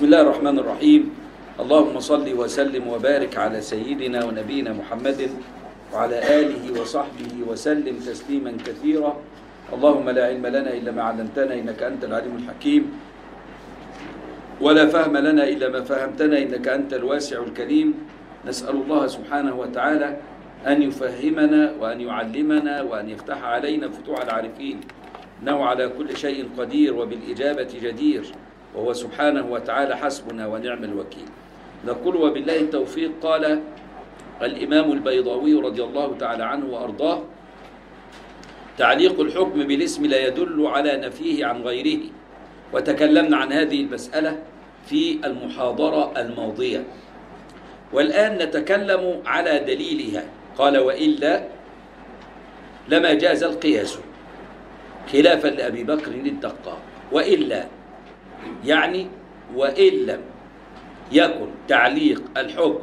بسم الله الرحمن الرحيم اللهم صل وسلم وبارك على سيدنا ونبينا محمد وعلى آله وصحبه وسلم تسليما كثيرا اللهم لا علم لنا إلا ما علمتنا إنك أنت العليم الحكيم ولا فهم لنا إلا ما فهمتنا إنك أنت الواسع الكريم نسأل الله سبحانه وتعالى أن يفهمنا وأن يعلمنا وأن يفتح علينا فتوح العارفين إنه على كل شيء قدير وبالإجابة جدير وهو سبحانه وتعالى حسبنا ونعم الوكيل نقول وبالله التوفيق قال الإمام البيضاوي رضي الله تعالى عنه وأرضاه تعليق الحكم بالاسم لا يدل على نفيه عن غيره وتكلمنا عن هذه المسألة في المحاضرة الماضية والآن نتكلم على دليلها قال وإلا لما جاز القياس خلافا لأبي بكر الدقاق وإلا يعني وإن لم يكن تعليق الحكم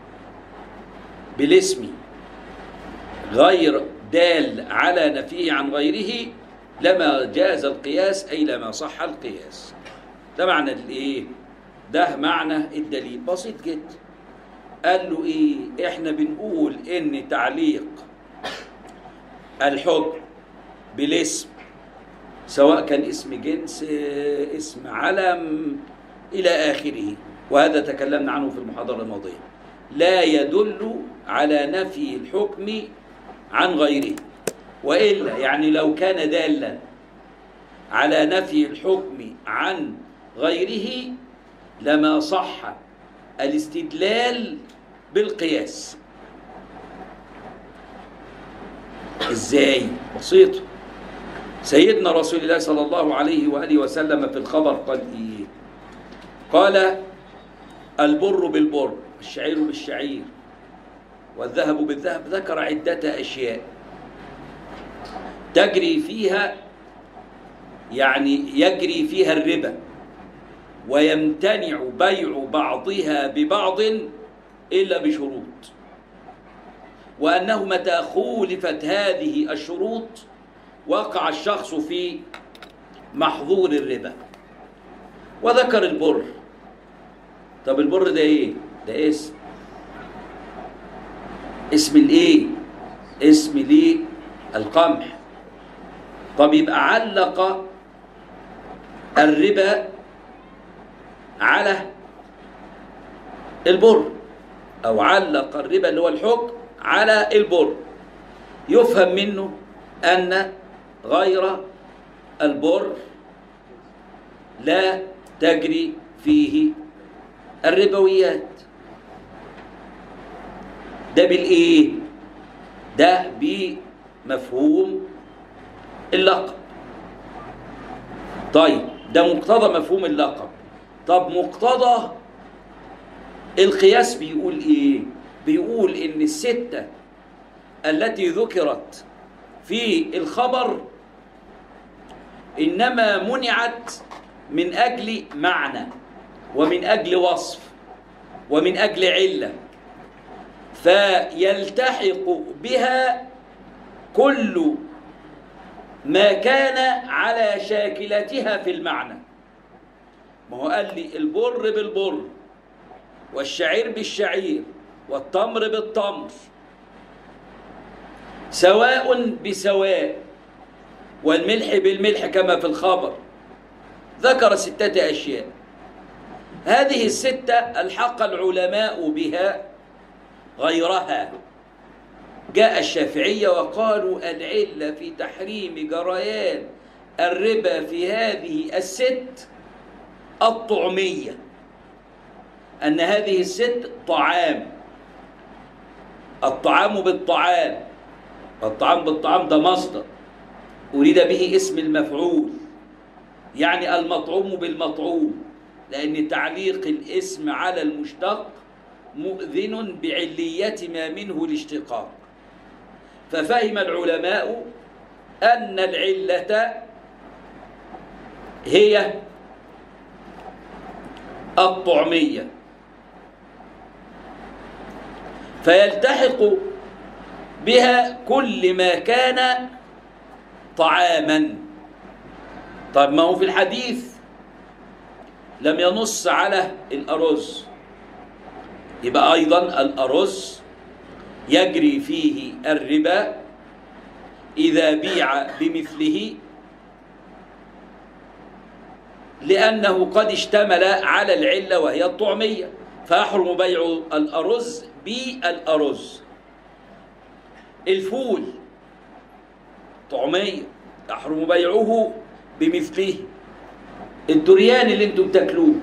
بالاسم غير دال على نفيه عن غيره لما جاز القياس أي لما صح القياس ده معنى الايه ده معنى الدليل بسيط جدا قال له ايه احنا بنقول ان تعليق الحكم بالاسم سواء كان اسم جنس اسم علم الى اخره وهذا تكلمنا عنه في المحاضره الماضيه لا يدل على نفي الحكم عن غيره والا يعني لو كان دالا على نفي الحكم عن غيره لما صح الاستدلال بالقياس ازاي بسيط سيدنا رسول الله صلى الله عليه واله وسلم في الخبر قال ايه قال البر بالبر الشعير بالشعير والذهب بالذهب ذكر عده اشياء تجري فيها يعني يجري فيها الربا ويمتنع بيع بعضها ببعض الا بشروط وانه متى خولفت هذه الشروط وقع الشخص في محظور الربا وذكر البر طب البر ده ايه ده اسم اسم الايه اسم ليه القمح طب يبقى علق الربا على البر او علق الربا اللي هو الحكم على البر يفهم منه ان غير البر لا تجري فيه الربويات ده بالايه ده بمفهوم اللقب طيب ده مقتضى مفهوم اللقب طب مقتضى القياس بيقول ايه بيقول ان الستة التي ذكرت في الخبر انما منعت من اجل معنى ومن اجل وصف ومن اجل عله فيلتحق بها كل ما كان على شاكلتها في المعنى ما هو قال لي البر بالبر والشعير بالشعير والتمر بالتمر سواء بسواء والملح بالملح كما في الخبر ذكر ستة أشياء هذه الستة الحق العلماء بها غيرها جاء الشافعية وقالوا العلة في تحريم جريان الربا في هذه الست الطعمية أن هذه الست طعام الطعام بالطعام الطعام بالطعام ده مصدر أريد به اسم المفعول يعني المطعوم بالمطعوم لأن تعليق الاسم على المشتق مؤذن بعلية ما منه الاشتقاق ففهم العلماء أن العلة هي الطعمية فيلتحق بها كل ما كان طعاما طب ما هو في الحديث لم ينص على الأرز يبقى أيضا الأرز يجري فيه الربا إذا بيع بمثله لأنه قد اشتمل على العلة وهي الطعمية فيحرم بيع الأرز بالأرز الفول طعمية يحرم بيعه بمثله الدريان اللي انتم بتاكلوه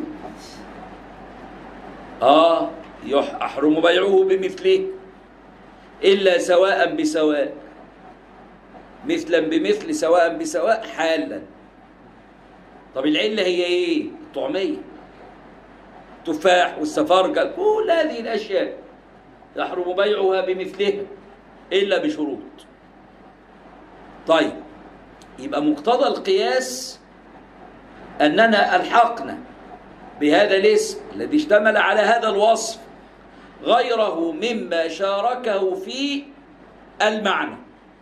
اه يحرم بيعه بمثله إلا سواء بسواء مثلا بمثل سواء بسواء حالا طب العلة هي ايه الطعمية التفاح والسفرجل كل هذه الأشياء يحرم بيعها بمثلها إلا بشروط طيب يبقى مقتضى القياس أننا ألحقنا بهذا الاسم الذي اشتمل على هذا الوصف غيره مما شاركه في المعنى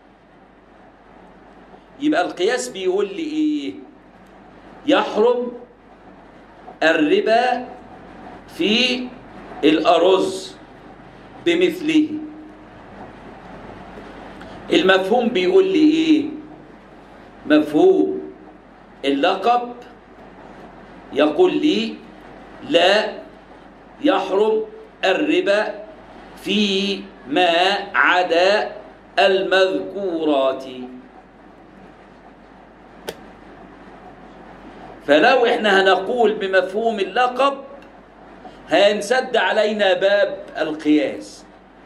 يبقى القياس بيقول لي ايه يحرم الربا في الأرز بمثله المفهوم بيقول لي ايه مفهوم اللقب يقول لي لا يحرم الربا في ما عدا المذكورات فلو احنا هنقول بمفهوم اللقب هينسد علينا باب القياس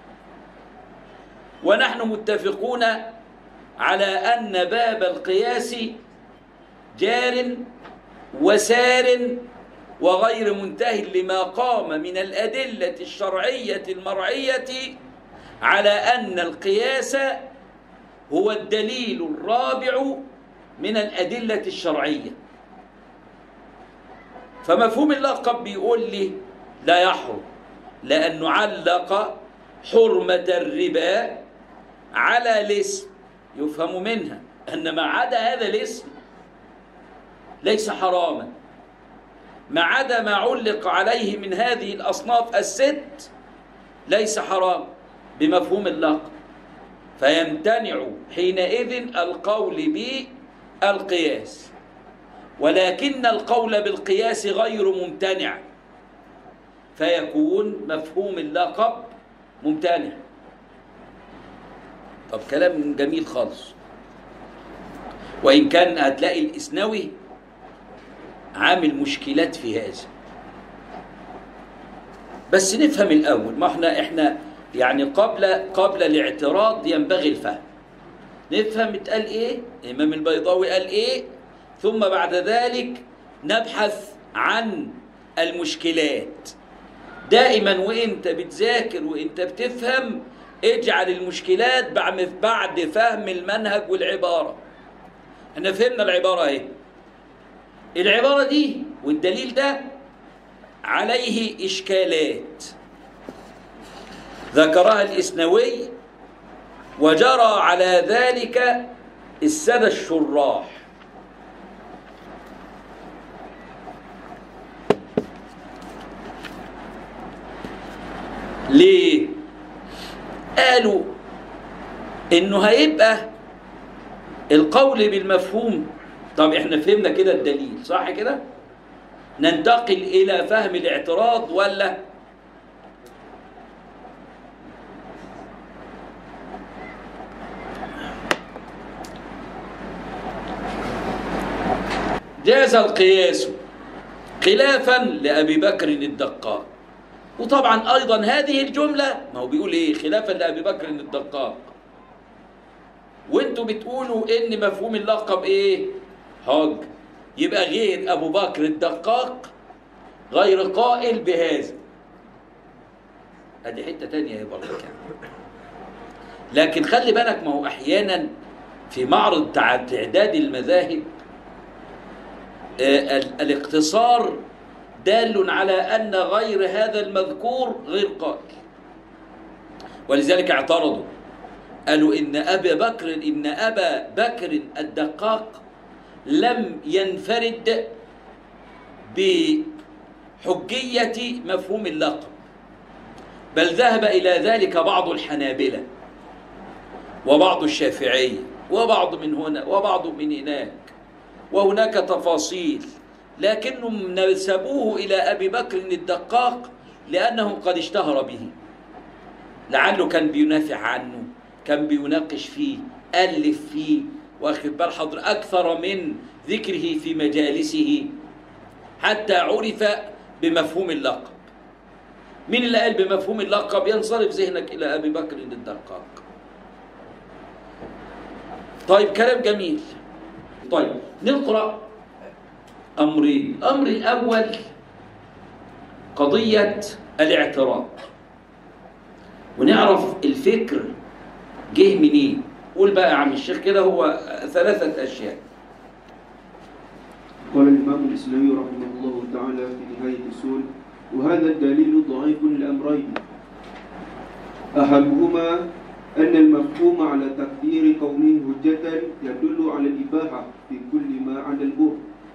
ونحن متفقون على أن باب القياس جار وسار وغير منتهي لما قام من الأدلة الشرعية المرعية على أن القياس هو الدليل الرابع من الأدلة الشرعية فمفهوم اللقب بيقول لي لا يحرم لأنه علق حرمة الربا على الاسم يفهم منها أن ما عدا هذا الاسم ليس حراما ما عدا ما علق عليه من هذه الأصناف الست ليس حرام بمفهوم اللقب فيمتنع حينئذ القول بالقياس ولكن القول بالقياس غير ممتنع فيكون مفهوم اللقب ممتنع طب كلام جميل خالص وإن كان هتلاقي الإسنوي عامل مشكلات في هذا بس نفهم الأول ما احنا احنا يعني قبل قبل الاعتراض ينبغي الفهم نفهم اتقال ايه الإمام البيضاوي قال ايه ثم بعد ذلك نبحث عن المشكلات دائما وانت بتذاكر وانت بتفهم اجعل المشكلات بعد فهم المنهج والعبارة احنا فهمنا العبارة اهي العبارة دي والدليل ده عليه إشكالات ذكرها الإسنوي وجرى على ذلك السادة الشراح ليه؟ قالوا إنه هيبقى القول بالمفهوم طب احنا فهمنا كده الدليل صح كده؟ ننتقل إلى فهم الاعتراض ولا جاز القياس خلافا لأبي بكر الدقاق وطبعا أيضا هذه الجملة ما هو بيقول إيه خلافا لأبي بكر الدقاق وانتوا بتقولوا إن مفهوم اللقب إيه حج يبقى غير أبو بكر الدقاق غير قائل بهذا ادي حته تانية هي برضه لكن خلي بالك ما هو احيانا في معرض تعداد المذاهب آه الاقتصار دال على ان غير هذا المذكور غير قائل ولذلك اعترضوا قالوا ان ابا بكر ان ابا بكر الدقاق لم ينفرد حجية مفهوم اللقب بل ذهب إلى ذلك بعض الحنابلة وبعض الشافعية وبعض من هنا وبعض من هناك وهناك تفاصيل لكنهم نسبوه إلى أبي بكر الدقاق لأنه قد اشتهر به لعله كان بينافع عنه كان بيناقش فيه ألف فيه واخد بال حضر أكثر من ذكره في مجالسه حتى عرف بمفهوم اللقب مين اللي قال بمفهوم اللقب ينصرف ذهنك إلى أبي بكر الدقاق طيب كلام جميل طيب نقرأ أمرين الأمر الأول قضية الاعتراض ونعرف الفكر جه منين قول بقى يا عم الشيخ كده هو ثلاثة أشياء قال الإمام الإسلامي رحمه الله تعالى في نهاية السور وهذا الدليل ضعيف لأمرين أحدهما أن المفهوم على تقدير كونه حجة يدل على الإباحة في كل ما عدا البر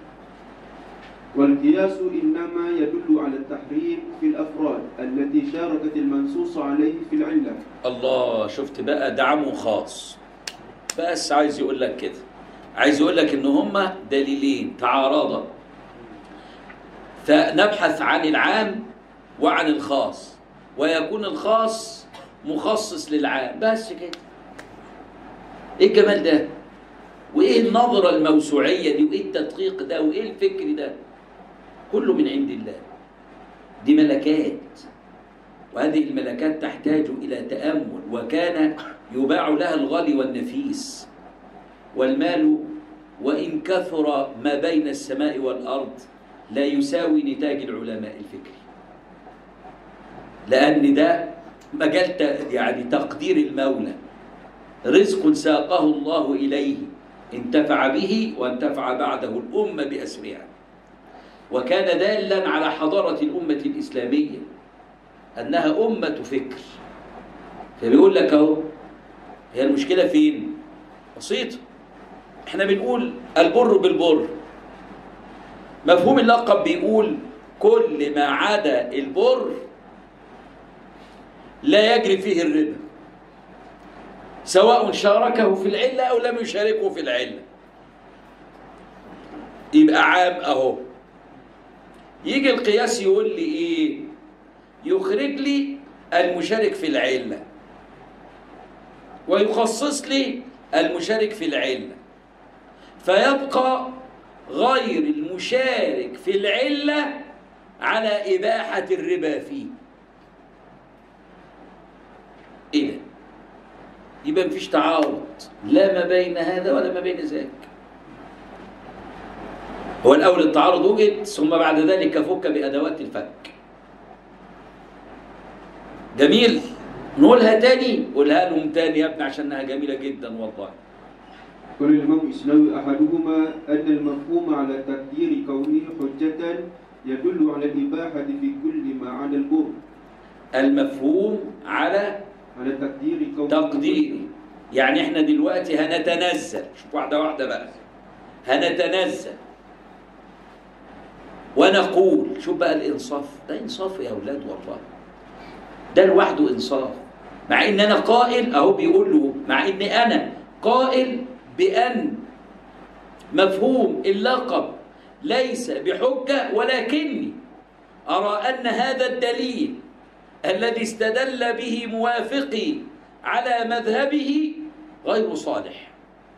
والقياس إنما يدل على التحريم في الأفراد التي شاركت المنصوص عليه في العلة الله شفت بقى دعمه خاص بس عايز يقول لك كده عايز يقول لك ان هما دليلين تعارضا فنبحث عن العام وعن الخاص ويكون الخاص مخصص للعام بس كده ايه الجمال ده وايه النظره الموسوعيه دي وايه التدقيق ده وايه الفكر ده كله من عند الله دي ملكات وهذه الملكات تحتاج الى تامل وكان يباع لها الغالي والنفيس والمال وان كثر ما بين السماء والارض لا يساوي نتاج العلماء الفكري لان ده مجال ت- يعني تقدير المولى رزق ساقه الله اليه انتفع به وانتفع بعده الامه باسرها وكان دالا على حضاره الامه الاسلاميه انها امه فكر فبيقول لك اهو هي المشكله فين بسيطه احنا بنقول البر بالبر مفهوم اللقب بيقول كل ما عدا البر لا يجري فيه الربا سواء شاركه في العلة أو لم يشاركه في العلة يبقى عام أهو يجي القياس يقول لي إيه يخرج لي المشارك في العلة ويخصص لي المشارك في العلة فيبقى غير المشارك في العلة على إباحة الربا فيه إيه ده؟ يبقى مفيش تعارض لا ما بين هذا ولا ما بين ذاك هو الأول التعارض وجد ثم بعد ذلك فك بأدوات الفك جميل نقولها تاني قولها لهم تاني يا ابني عشانها جميلة جدا والله قال الإمام الإسلامي أحدهما أن المفهوم على تقدير كونه حجة يدل على الإباحة في كل ما عدا البر المفهوم على على تقدير كونه تقديري يعني احنا دلوقتي هنتنزل شوف واحدة واحدة بقى هنتنزل ونقول شوف بقى الإنصاف ده إنصاف يا أولاد والله ده لوحده إنصاف مع إن أنا قائل أهو بيقول له مع إن أنا قائل بأن مفهوم اللقب ليس بحجة ولكني أرى أن هذا الدليل الذي استدل به موافقي على مذهبه غير صالح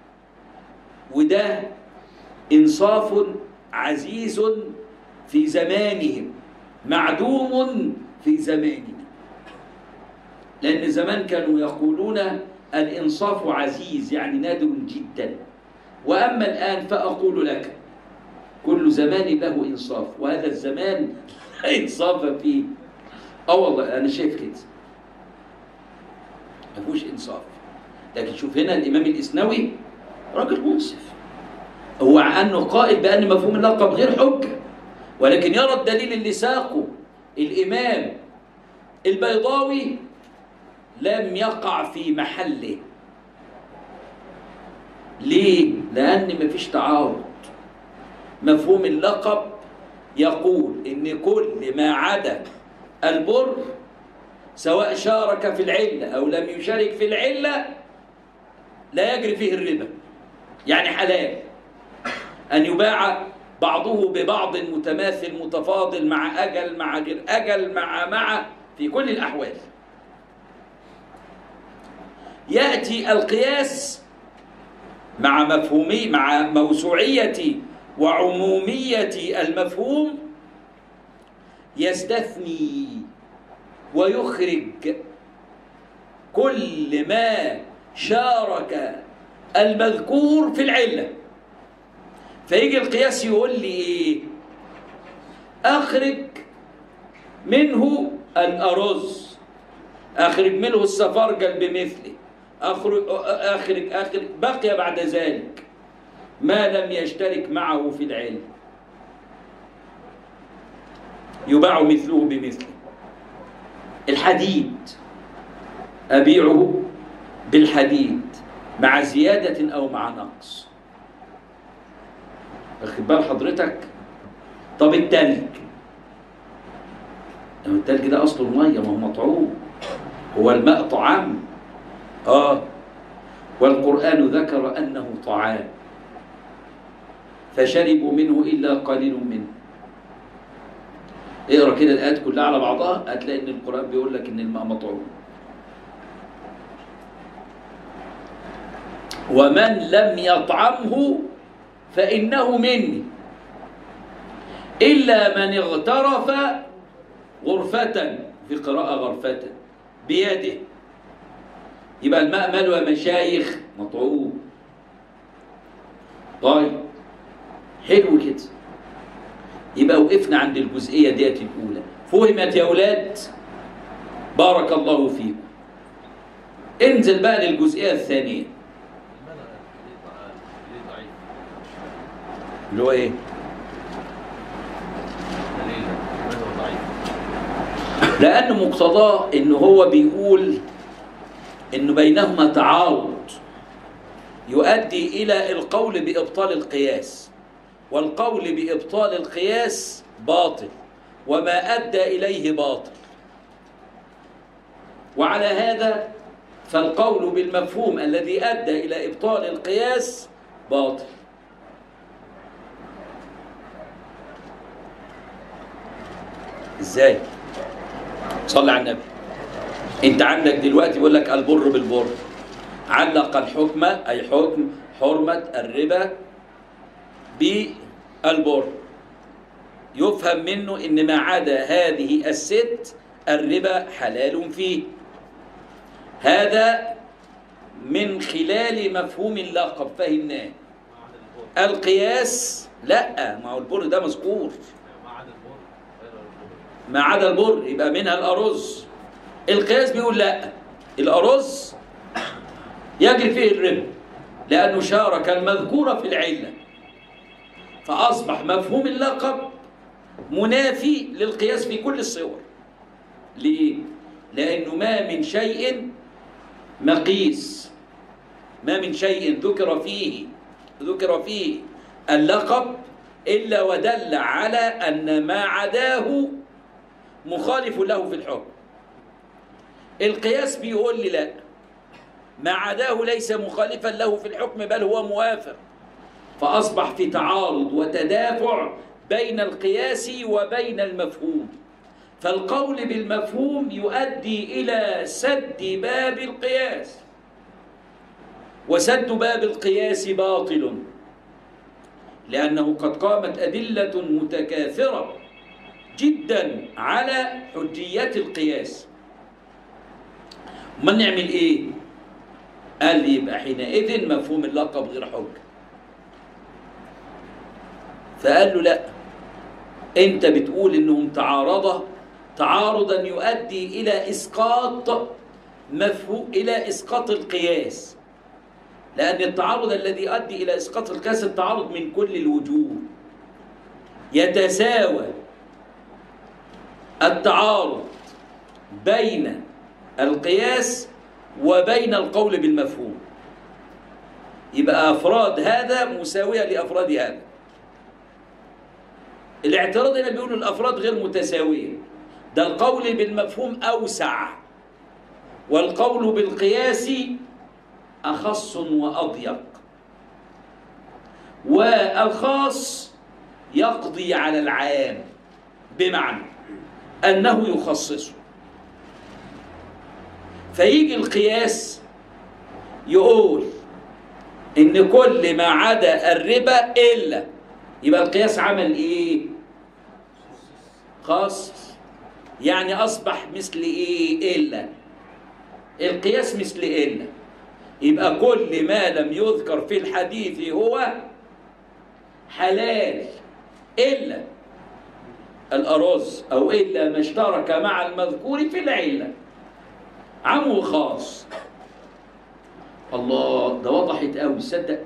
وده إنصاف عزيز في زمانهم معدوم في زماننا لأن زمان كانوا يقولون الإنصاف عزيز يعني نادر جدا وأما الآن فأقول لك كل زمان له إنصاف وهذا الزمان لا إنصاف فيه اه والله انا شايف كده ما فيهوش انصاف لكن شوف هنا الامام الاسنوي راجل منصف هو عنه قائل بان مفهوم اللقب غير حجه ولكن يرى الدليل اللي ساقه الامام البيضاوي لم يقع في محله ليه لان مفيش تعارض مفهوم اللقب يقول إن كل ما عدا البر سواء شارك في العلة أو لم يشارك في العلة لا يجري فيه الربا يعني حلال أن يباع بعضه ببعض متماثل متفاضل مع أجل مع غير أجل مع مع في كل الأحوال يأتي القياس مع مفهومي مع موسوعية وعمومية المفهوم يستثني ويخرج كل ما شارك المذكور في العلة فيجي القياس يقول لي ايه اخرج منه الارز اخرج منه السفرجل بمثله اخرج اخرج اخرج بقي بعد ذلك ما لم يشترك معه في العلم يباع مثله بمثله الحديد أبيعه بالحديد مع زيادة أو مع نقص واخد بال حضرتك طب التلج هو التلج ده أصله المية ما هو مطعوم هو الماء طعام آه والقرآن ذكر أنه طعام فشربوا منه إلا قليل منه اقرا كده الآيات كلها على بعضها هتلاقي إن القرآن بيقول لك إن الماء مطعوم ومن لم يطعمه فإنه مني إلا من اغترف غرفة في قراءة غرفة بيده يبقى الماء مال ومشايخ مطعوم طيب حلو كده يبقى وقفنا عند الجزئية ديت الأولى فهمت يا أولاد بارك الله فيكم انزل بقى للجزئية الثانية اللي هو ايه؟ لأن مقتضاه إن هو بيقول إنه بينهما تعارض يؤدي إلى القول بإبطال القياس والقول بإبطال القياس باطل وما أدى إليه باطل وعلى هذا فالقول بالمفهوم الذي أدى إلى إبطال القياس باطل ازاي صلي على النبي انت عندك دلوقتي بيقول لك البر بالبر علق الحكم اي حكم حرمه الربا بالبر يفهم منه ان ما عدا هذه الست الربا حلال فيه هذا من خلال مفهوم اللقب فهمناه القياس لا ما هو البر ده مذكور ما عدا البر يبقى منها الأرز القياس بيقول لا الأرز يجري فيه الربا لأنه شارك المذكور في العلة فأصبح مفهوم اللقب منافي للقياس في كل الصور ليه؟ لأنه ما من شيء مقيس ما من شيء ذكر فيه ذكر فيه اللقب إلا ودل على أن ما عداه مخالف له في الحكم القياس بيقول لي لا ما عداه ليس مخالفا له في الحكم بل هو موافق فأصبح في تعارض وتدافع بين القياس وبين المفهوم فالقول بالمفهوم يؤدي إلى سد باب القياس وسد باب القياس باطل لأنه قد قامت أدلة متكاثرة جدا على حجية القياس ما نعمل ايه قال لي يبقى حينئذ مفهوم اللقب غير حجة فقال له لا انت بتقول انهم تعارضا تعارضا يؤدي الى اسقاط مفهوم الى اسقاط القياس لان التعارض الذي يؤدي الى اسقاط القياس التعارض من كل الوجوه يتساوى التعارض بين القياس وبين القول بالمفهوم يبقى أفراد هذا مساوية لأفراد هذا الاعتراض هنا بيقولوا الافراد غير متساويه ده القول بالمفهوم اوسع والقول بالقياس اخص واضيق والخاص يقضي على العام بمعنى انه يخصصه فيجي القياس يقول ان كل ما عدا الربا الا يبقى القياس عمل ايه خاص يعني اصبح مثل ايه الا القياس مثل الا يبقى كل ما لم يذكر في الحديث هو حلال الا الارز او الا ما اشترك مع المذكور في العله عام وخاص الله ده وضحت قوي صدق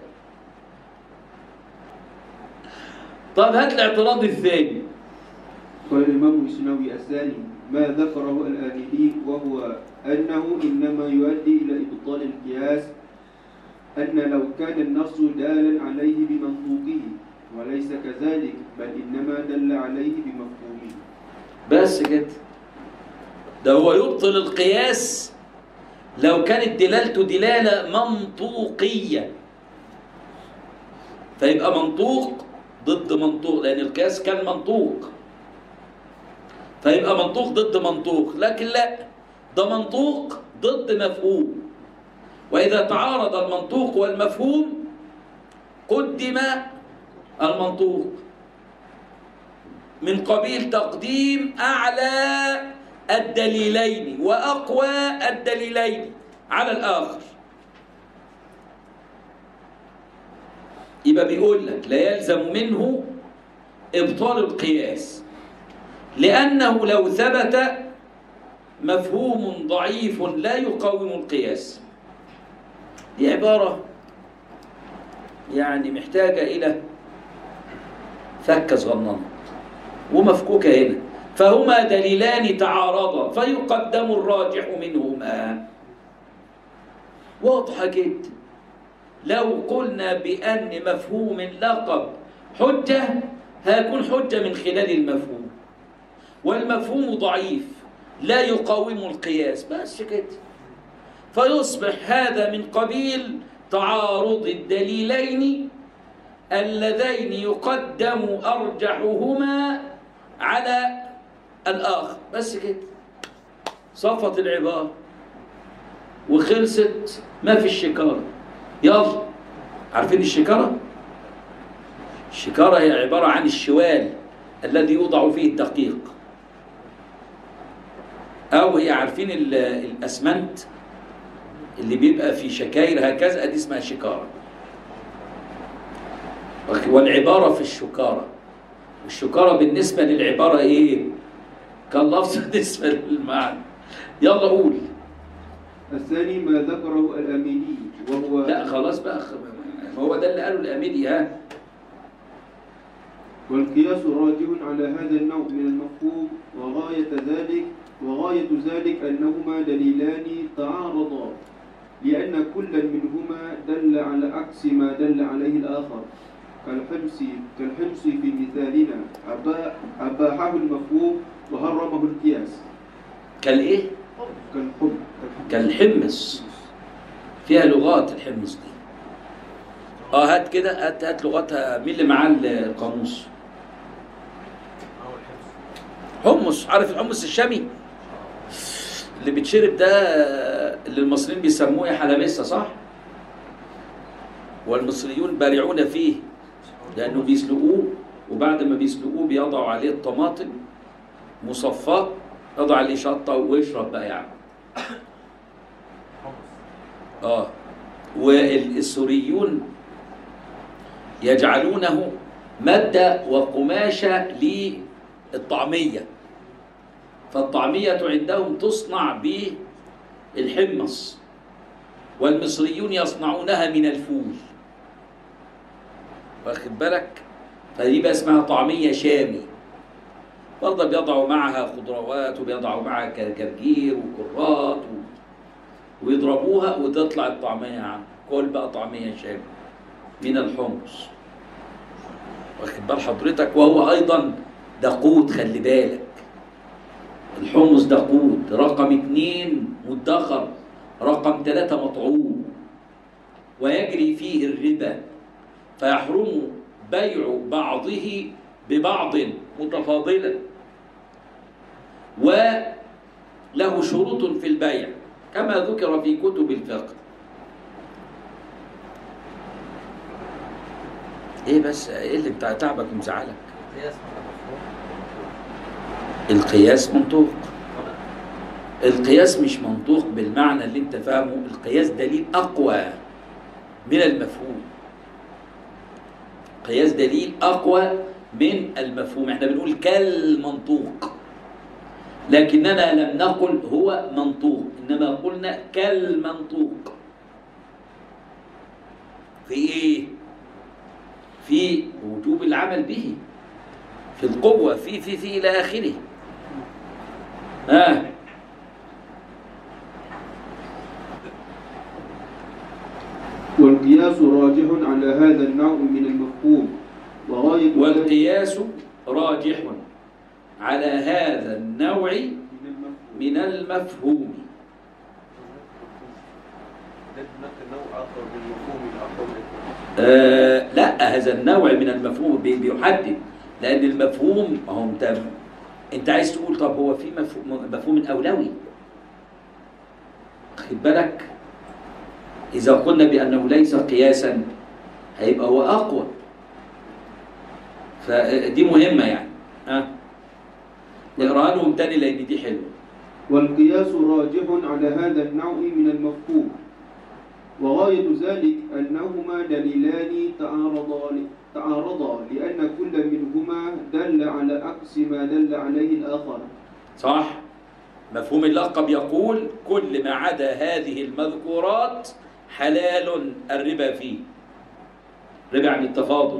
طب هات الاعتراض الثاني قال الإمام السنوي الثاني ما ذكره الآمدي وهو أنه إنما يؤدي إلى إبطال القياس أن لو كان النص دالا عليه بمنطوقه وليس كذلك بل إنما دل عليه بمفهومه بس كده ده هو يبطل القياس لو كانت دلالته دلالة منطوقية فيبقى منطوق ضد منطوق لأن القياس كان منطوق فيبقى منطوق ضد منطوق لكن لا ده منطوق ضد مفهوم وإذا تعارض المنطوق والمفهوم قدم المنطوق من قبيل تقديم أعلى الدليلين وأقوى الدليلين على الآخر يبقى بيقول لك لا يلزم منه إبطال القياس لأنه لو ثبت مفهوم ضعيف لا يقاوم القياس دي عبارة يعني محتاجة إلى فكة صغننة ومفكوكة هنا فهما دليلان تعارضا فيقدم الراجح منهما واضحة جدا لو قلنا بأن مفهوم اللقب حجة هيكون حجة من خلال المفهوم والمفهوم ضعيف لا يقاوم القياس بس كده فيصبح هذا من قبيل تعارض الدليلين اللذين يقدم أرجحهما على الآخر بس كده صفت العبارة وخلصت ما في الشكارة يلا عارفين الشكارة؟ الشكارة هي عبارة عن الشوال الذي يوضع فيه الدقيق أو هي عارفين ال- الأسمنت اللي بيبقى في شكاير هكذا دي اسمها شكارة والعبارة في الشكارة الشكارة بالنسبة للعبارة إيه؟ كان لفظ بالنسبة للمعنى يلا قول الثاني ما ذكره الأميني وهو لا خلاص بقى خ- ما هو ده اللي قاله الأميدي ها والقياس راجع على هذا النوع من المفهوم وغاية ذلك وغاية ذلك أنهما دليلان تعارضا لأن كلا منهما دل على عكس ما دل عليه الآخر كالحمص كالحمص في مثالنا أبا أباحه المفهوم وحرمه القياس كالإيه؟ كالحب كالحمص فيها لغات الحمص دي اه هات كده هات هات لغتها مين اللي معاه القاموس حمص عارف الحمص الشامي اللي بيتشرب ده اللي المصريين بيسموه يا حلبسه صح والمصريون بارعون فيه لانه بيسلقوه وبعد ما بيسلقوه بيضعوا عليه الطماطم مصفاه يضع عليه شطه ويشرب بقى يعني اه والسوريون يجعلونه مادة وقماشة للطعمية فالطعمية عندهم تصنع بالحمص والمصريون يصنعونها من الفول واخد بالك فدي بقى اسمها طعمية شامي برضه بيضعوا معها خضروات وبيضعوا معها جرجير وكرات و... ويضربوها وتطلع الطعمية عم كل بقى طعمية شامي من الحمص واخد بال حضرتك وهو ايضا دقود خلي بالك الحمص دقود رقم اتنين مدخر رقم ثلاثة مطعوم ويجري فيه الربا فيحرم بيع بعضه ببعض متفاضلا وله شروط في البيع كما ذكر في كتب الفقه ايه بس ايه اللي بتاع تعبك ومزعلك قياس على مفهوم القياس منطوق القياس مش منطوق بالمعنى اللي انت فاهمه القياس دليل اقوى من المفهوم قياس دليل اقوى من المفهوم احنا بنقول كالمنطوق لكننا لم نقل هو منطوق انما قلنا كالمنطوق في ايه في وجوب العمل به في القوة في في في إلى آخره آه والقياس راجح على هذا النوع من المفهوم وغاية ذلك والقياس راجح على هذا النوع من المفهوم من المفهوم هناك نوع اخر من المفهوم الاقوى من الثاني آه لا هذا النوع من المفهوم بي- بيحدد لأن المفهوم ما هو أنت أنت عايز تقول طب هو في مفهوم مفهوم أولوي خد بالك إذا قلنا بأنه ليس قياسا هيبقى هو أقوى فدي مهمة يعني ها نقراها لهم تاني لأن دي حلوة والقياس راجح على هذا النوع من المفهوم وغاية ذلك أنهما دليلان تعارضا تعارضا لأن كل منهما دل على عكس ما دل عليه الآخر صح مفهوم اللقب يقول كل ما عدا هذه المذكورات حلال الربا فيه ربا عن التفاضل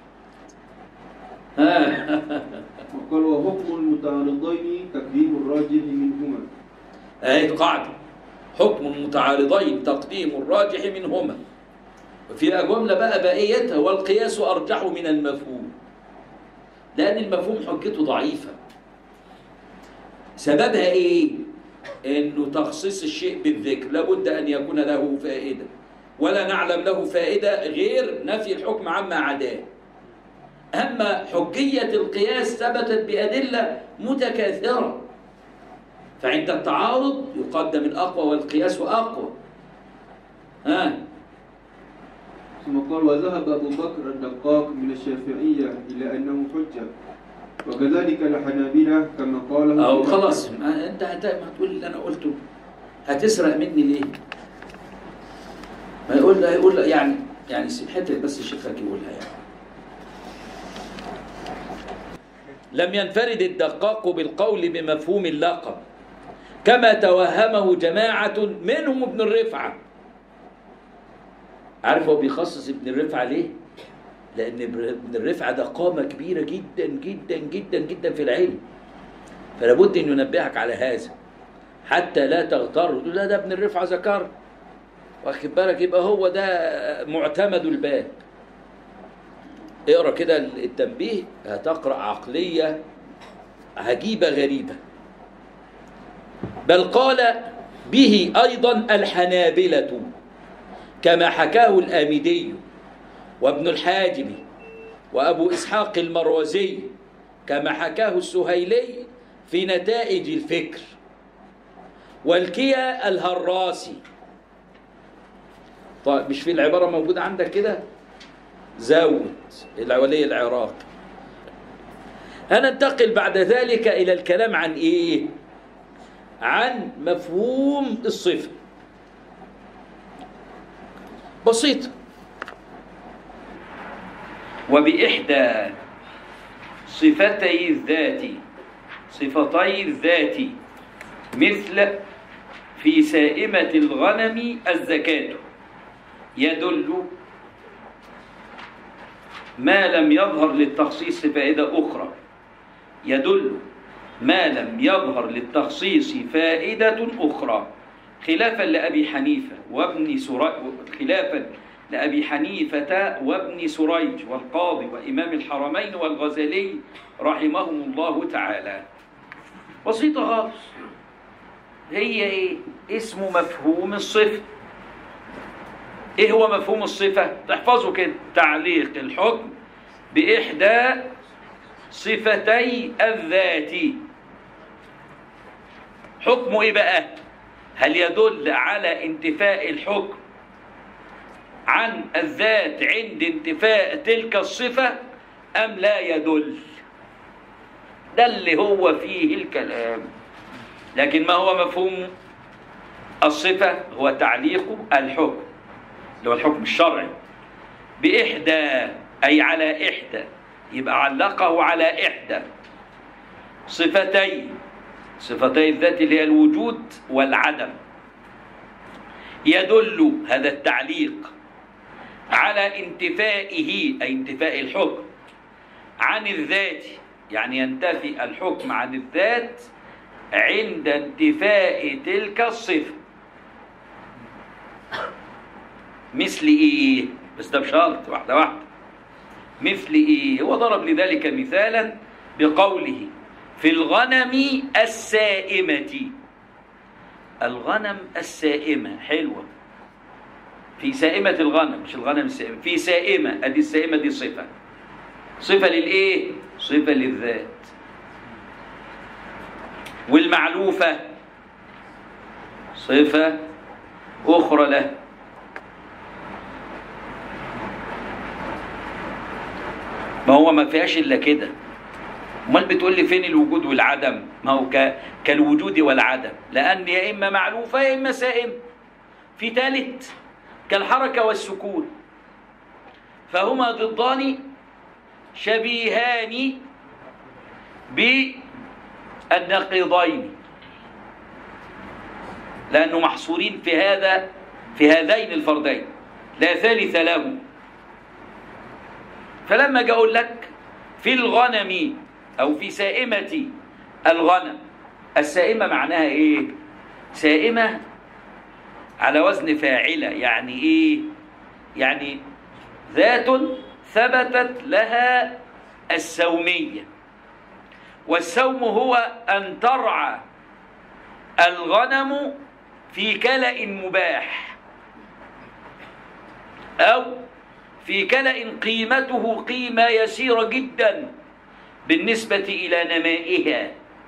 ها وقال وحكم المتعارضين تقديم الراجح منهما اهي قاعدة حكم متعارضين تقديم الراجح منهما فيها جملة بقى بقيتها والقياس أرجح من المفهوم لأن المفهوم حجته ضعيفة سببها إيه؟ إنه تخصيص الشيء بالذكر لابد أن يكون له فائدة ولا نعلم له فائدة غير نفي الحكم عما عداه أما حجية القياس ثبتت بأدلة متكاثرة فعند التعارض يقدم الأقوى والقياس أقوى ها ثم قال وذهب أبو بكر الدقاق من الشافعية إلى أنه حجة وكذلك الحنابلة كما قاله أو في- خلاص ما أنت هت- ما هتقول اللي أنا قلته هتسرق مني ليه؟ ما يقول يقول يعني يعني سيب حتة بس الشيخك يقولها يعني لم ينفرد الدقاق بالقول بمفهوم اللقب كما توهمه جماعة منهم ابن الرفعة عارف هو بيخصص ابن الرفعة ليه؟ لأن ابن الرفعة ده قامة كبيرة جدا جدا جدا جدا في العلم فلا بد أن ينبهك على هذا حتى لا تغتر تقول لا ده ابن الرفعة ذكر واخد بالك يبقى هو ده معتمد الباب اقرا كده التنبيه هتقرا عقليه عجيبه غريبه بل قال به ايضا الحنابله كما حكاه الامدي وابن الحاجب وابو اسحاق المروزي كما حكاه السهيلي في نتائج الفكر والكيا الهراسي طيب مش في العبارة موجودة عندك كده زود الولي العراق هننتقل بعد ذلك إلى الكلام عن إيه عن مفهوم الصفة بسيطة وبإحدى صفتي الذات صفتي الذات مثل في سائمة الغنم الزكاة يدل ما لم يظهر للتخصيص فائدة أخرى يدل ما لم يظهر للتخصيص فائدة أخرى خلافا لأبي حنيفة وابن سرا خلافا لأبي حنيفة وابن سريج والقاضي وإمام الحرمين والغزالي رحمهم الله تعالى بسيطة خالص هي إيه؟ اسمه مفهوم الصفة إيه هو مفهوم الصفة؟ تحفظوا كده تعليق الحكم بإحدى صفتي الذات حكمه إيه بقى؟ هل يدل على انتفاء الحكم عن الذات عند انتفاء تلك الصفة أم لا يدل ده اللي هو فيه الكلام لكن ما هو مفهوم الصفة هو تعليق الحكم اللي هو الحكم الشرعي بإحدى أي على إحدى يبقى علقه على إحدى صفتين صفتي الذات اللي هي الوجود والعدم يدل هذا التعليق على انتفائه أي انتفاء الحكم عن الذات يعني ينتفي الحكم عن الذات عند انتفاء تلك الصفة مثل إيه؟ بس ده بشرط واحدة واحدة مثل إيه؟ هو ضرب لذلك مثالا بقوله في الغنم السائمة الغنم السائمة حلوة في سائمة الغنم مش الغنم السائمة في سائمة ادي السائمة دي صفة صفة للايه صفة للذات والمعلوفة صفة أخرى له ما هو ما فيهاش إلا كده امال بتقول لي فين الوجود والعدم ما هو ك... كالوجود والعدم لان يا اما معلوفه يا اما سائم في ثالث كالحركه والسكون فهما ضدان شبيهان بالنقيضين لانه محصورين في هذا في هذين الفردين لا ثالث له فلما اجي اقول لك في الغنم أو في سائمة الغنم السائمة معناها إيه؟ سائمة على وزن فاعلة يعني إيه؟ يعني ذات ثبتت لها السومية والسوم هو أن ترعى الغنم في كلأ مباح أو في كلأ قيمته قيمة يسيرة جداً بالنسبة إلى نمائها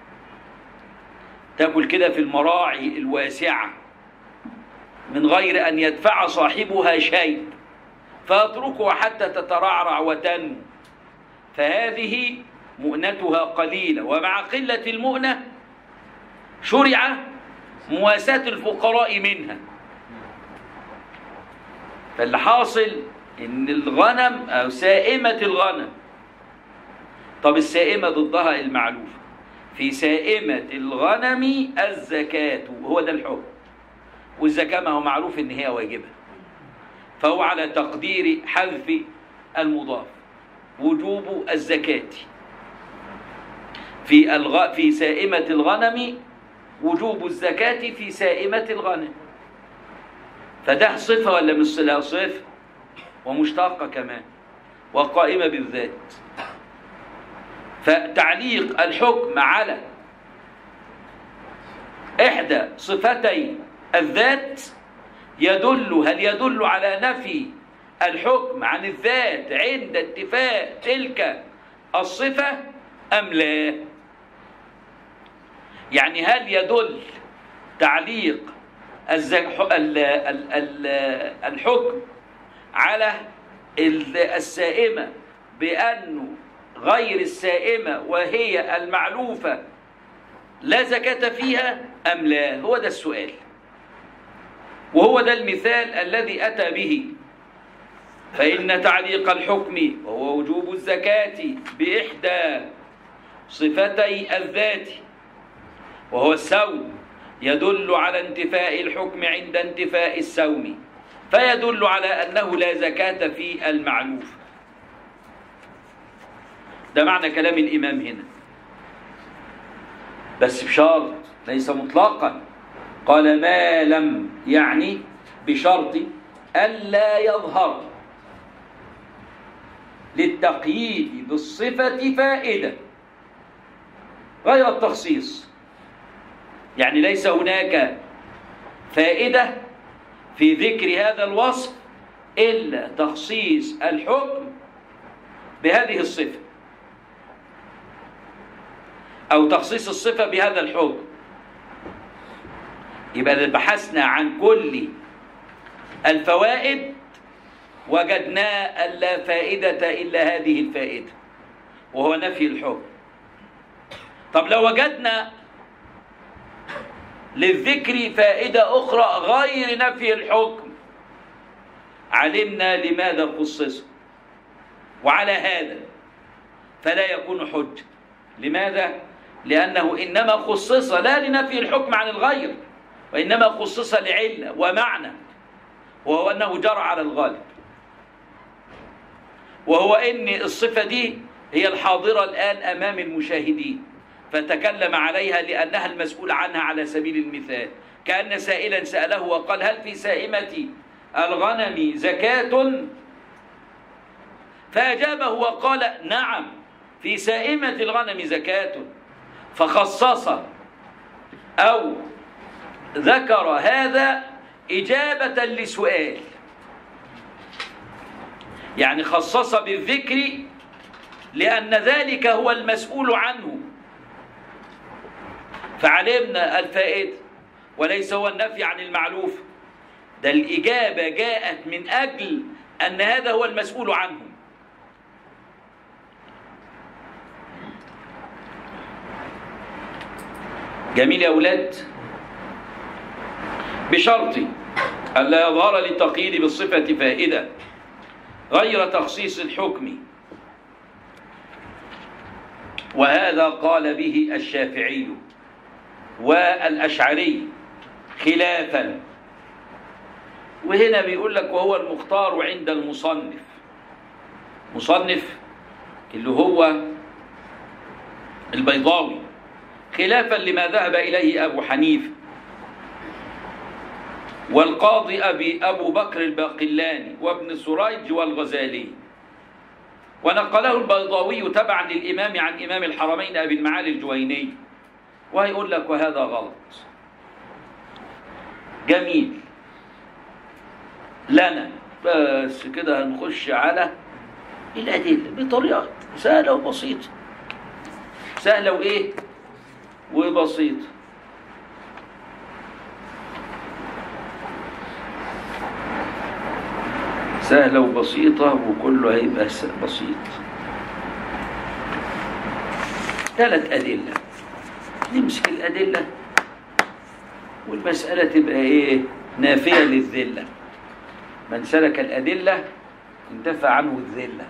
تأكل كده في المراعي الواسعة من غير أن يدفع صاحبها شيء فيتركها حتى تترعرع وتنمو فهذه مؤنتها قليلة ومع قلة المؤنة شرع مواساة الفقراء منها فاللي حاصل ان الغنم او سائمة الغنم طب السائمة ضدها المعلوفة في سائمة الغنم الزكاة هو ده الحكم والزكاة ما هو معروف ان هي واجبة فهو على تقدير حذف المضاف وجوب الزكاة في الغ... في سائمة الغنم وجوب الزكاة في سائمة الغنم فده صفة ولا مش صفة ومشتقة كمان وقائمة بالذات فتعليق الحكم على إحدى صفتي الذات يدل هل يدل على نفي الحكم عن الذات عند انتفاء تلك الصفة أم لا يعني هل يدل تعليق الحكم على السائمة بأنه غير السائمة وهي المعلوفة لا زكاة فيها أم لا هو ده السؤال وهو ده المثال الذي أتى به فإن تعليق الحكم وهو وجوب الزكاة بإحدى صفتي الذات وهو السوم يدل على انتفاء الحكم عند انتفاء السوم فيدل على أنه لا زكاة في المعلوف ده معنى كلام الإمام هنا بس بشرط ليس مطلقا قال ما لم يعني بشرط ألا يظهر للتقييد بالصفة فائدة غير التخصيص يعني ليس هناك فائدة في ذكر هذا الوصف إلا تخصيص الحكم بهذه الصفة أو تخصيص الصفة بهذا الحكم يبقى إذا بحثنا عن كل الفوائد وجدنا أن لا فائدة إلا هذه الفائدة وهو نفي الحكم طب لو وجدنا للذكر فائدة أخرى غير نفي الحكم علمنا لماذا خصص وعلى هذا فلا يكون حجة لماذا؟ لأنه إنما خصص لا لنفي الحكم عن الغير وإنما خصص لعلة ومعنى وهو أنه جرى على الغالب وهو ان الصفه دي هي الحاضره الان امام المشاهدين فتكلم عليها لانها المسؤول عنها على سبيل المثال كان سائلا ساله وقال هل في سائمه الغنم زكاه فاجابه وقال نعم في سائمه الغنم زكاه فخصص او ذكر هذا اجابه لسؤال يعني خصص بالذكر لأن ذلك هو المسؤول عنه فعلمنا الفائدة وليس هو النفي عن المعلوف ده الإجابة جاءت من أجل أن هذا هو المسؤول عنه جميل يا أولاد بشرط ألا يظهر للتقييد بالصفة فائدة غير تخصيص الحكم وهذا قال به الشافعي والأشعري خلافا وهنا بيقول لك وهو المختار عند المصنف مصنف اللي هو البيضاوي خلافا لما ذهب إليه أبو حنيفه والقاضي أبي أبو بكر الباقلاني وابن سريج والغزالي ونقله البيضاوي تبعا للإمام عن إمام الحرمين أبي المعالي الجويني وهيقول لك وهذا غلط جميل لنا بس كده هنخش على الأدلة بطريقة سهلة وبسيطة سهلة وإيه وبسيطة سهلة وبسيطة وكله هيبقى س- بسيط ثلاث أدلة نمسك الأدلة والمسألة تبقى إيه نافية للذلة من سلك الأدلة انتفى عنه الذلة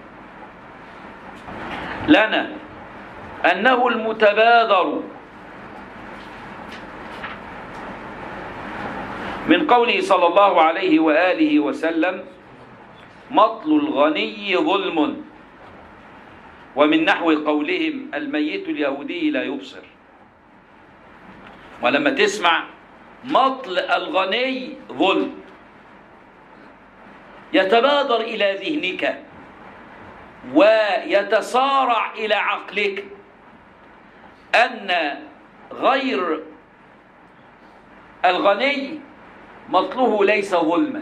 لنا أنه المتبادر من قوله صلى الله عليه وآله وسلم مطل الغني ظلم ومن نحو قولهم الميت اليهودي لا يبصر ولما تسمع مطل الغني ظلم يتبادر إلى ذهنك ويتسارع إلى عقلك أن غير الغني مطله ليس ظلما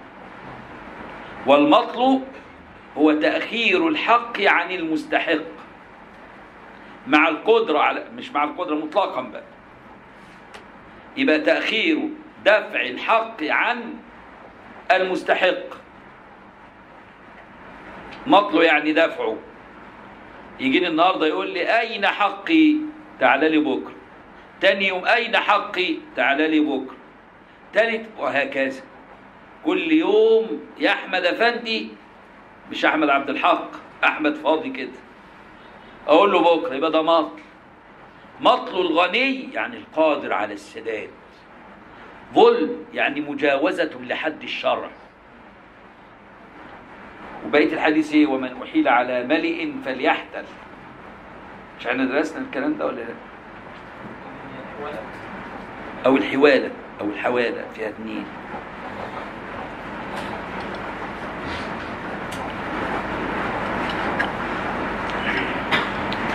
والمطل هو تأخير الحق عن المستحق مع القدرة على مش مع القدرة مطلقا بقى يبقى تأخير دفع الحق عن المستحق مطله يعني دفعه يجيني النهارده يقول لي أين حقي تعال لي بكرة تاني يوم أين حقي تعال لي بكرة تالت وهكذا كل يوم يا احمد افندي مش احمد عبد الحق احمد فاضي كده اقول له بكره يبقى ده مطل مطل الغني يعني القادر على السداد ظلم يعني مجاوزة لحد الشرع وبقية الحديث ايه ومن أحيل على ملئ فليحتل مش احنا درسنا الكلام ده ولا لا أو الحوالة أو الحوالة فيها اتنين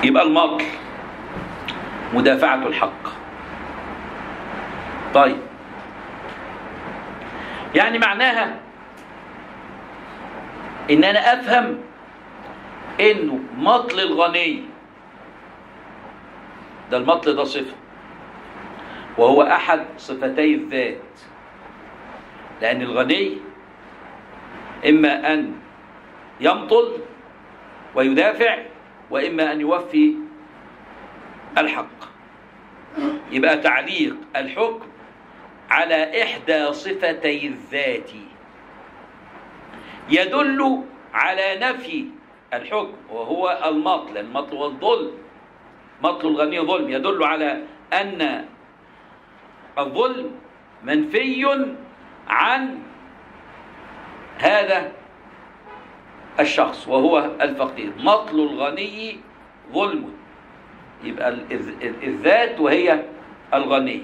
يبقى المطل مدافعة الحق طيب يعني معناها ان انا افهم انه مطل الغني ده المطل ده صفه وهو احد صفتي الذات لان الغني اما ان يمطل ويدافع واما ان يوفي الحق يبقى تعليق الحكم على احدى صفتي الذات يدل على نفي الحكم وهو المطل المطل والظلم مطل الغني ظلم يدل على ان الظلم منفي عن هذا الشخص وهو الفقير مطل الغني ظلم يبقى الذ- الذات وهي الغني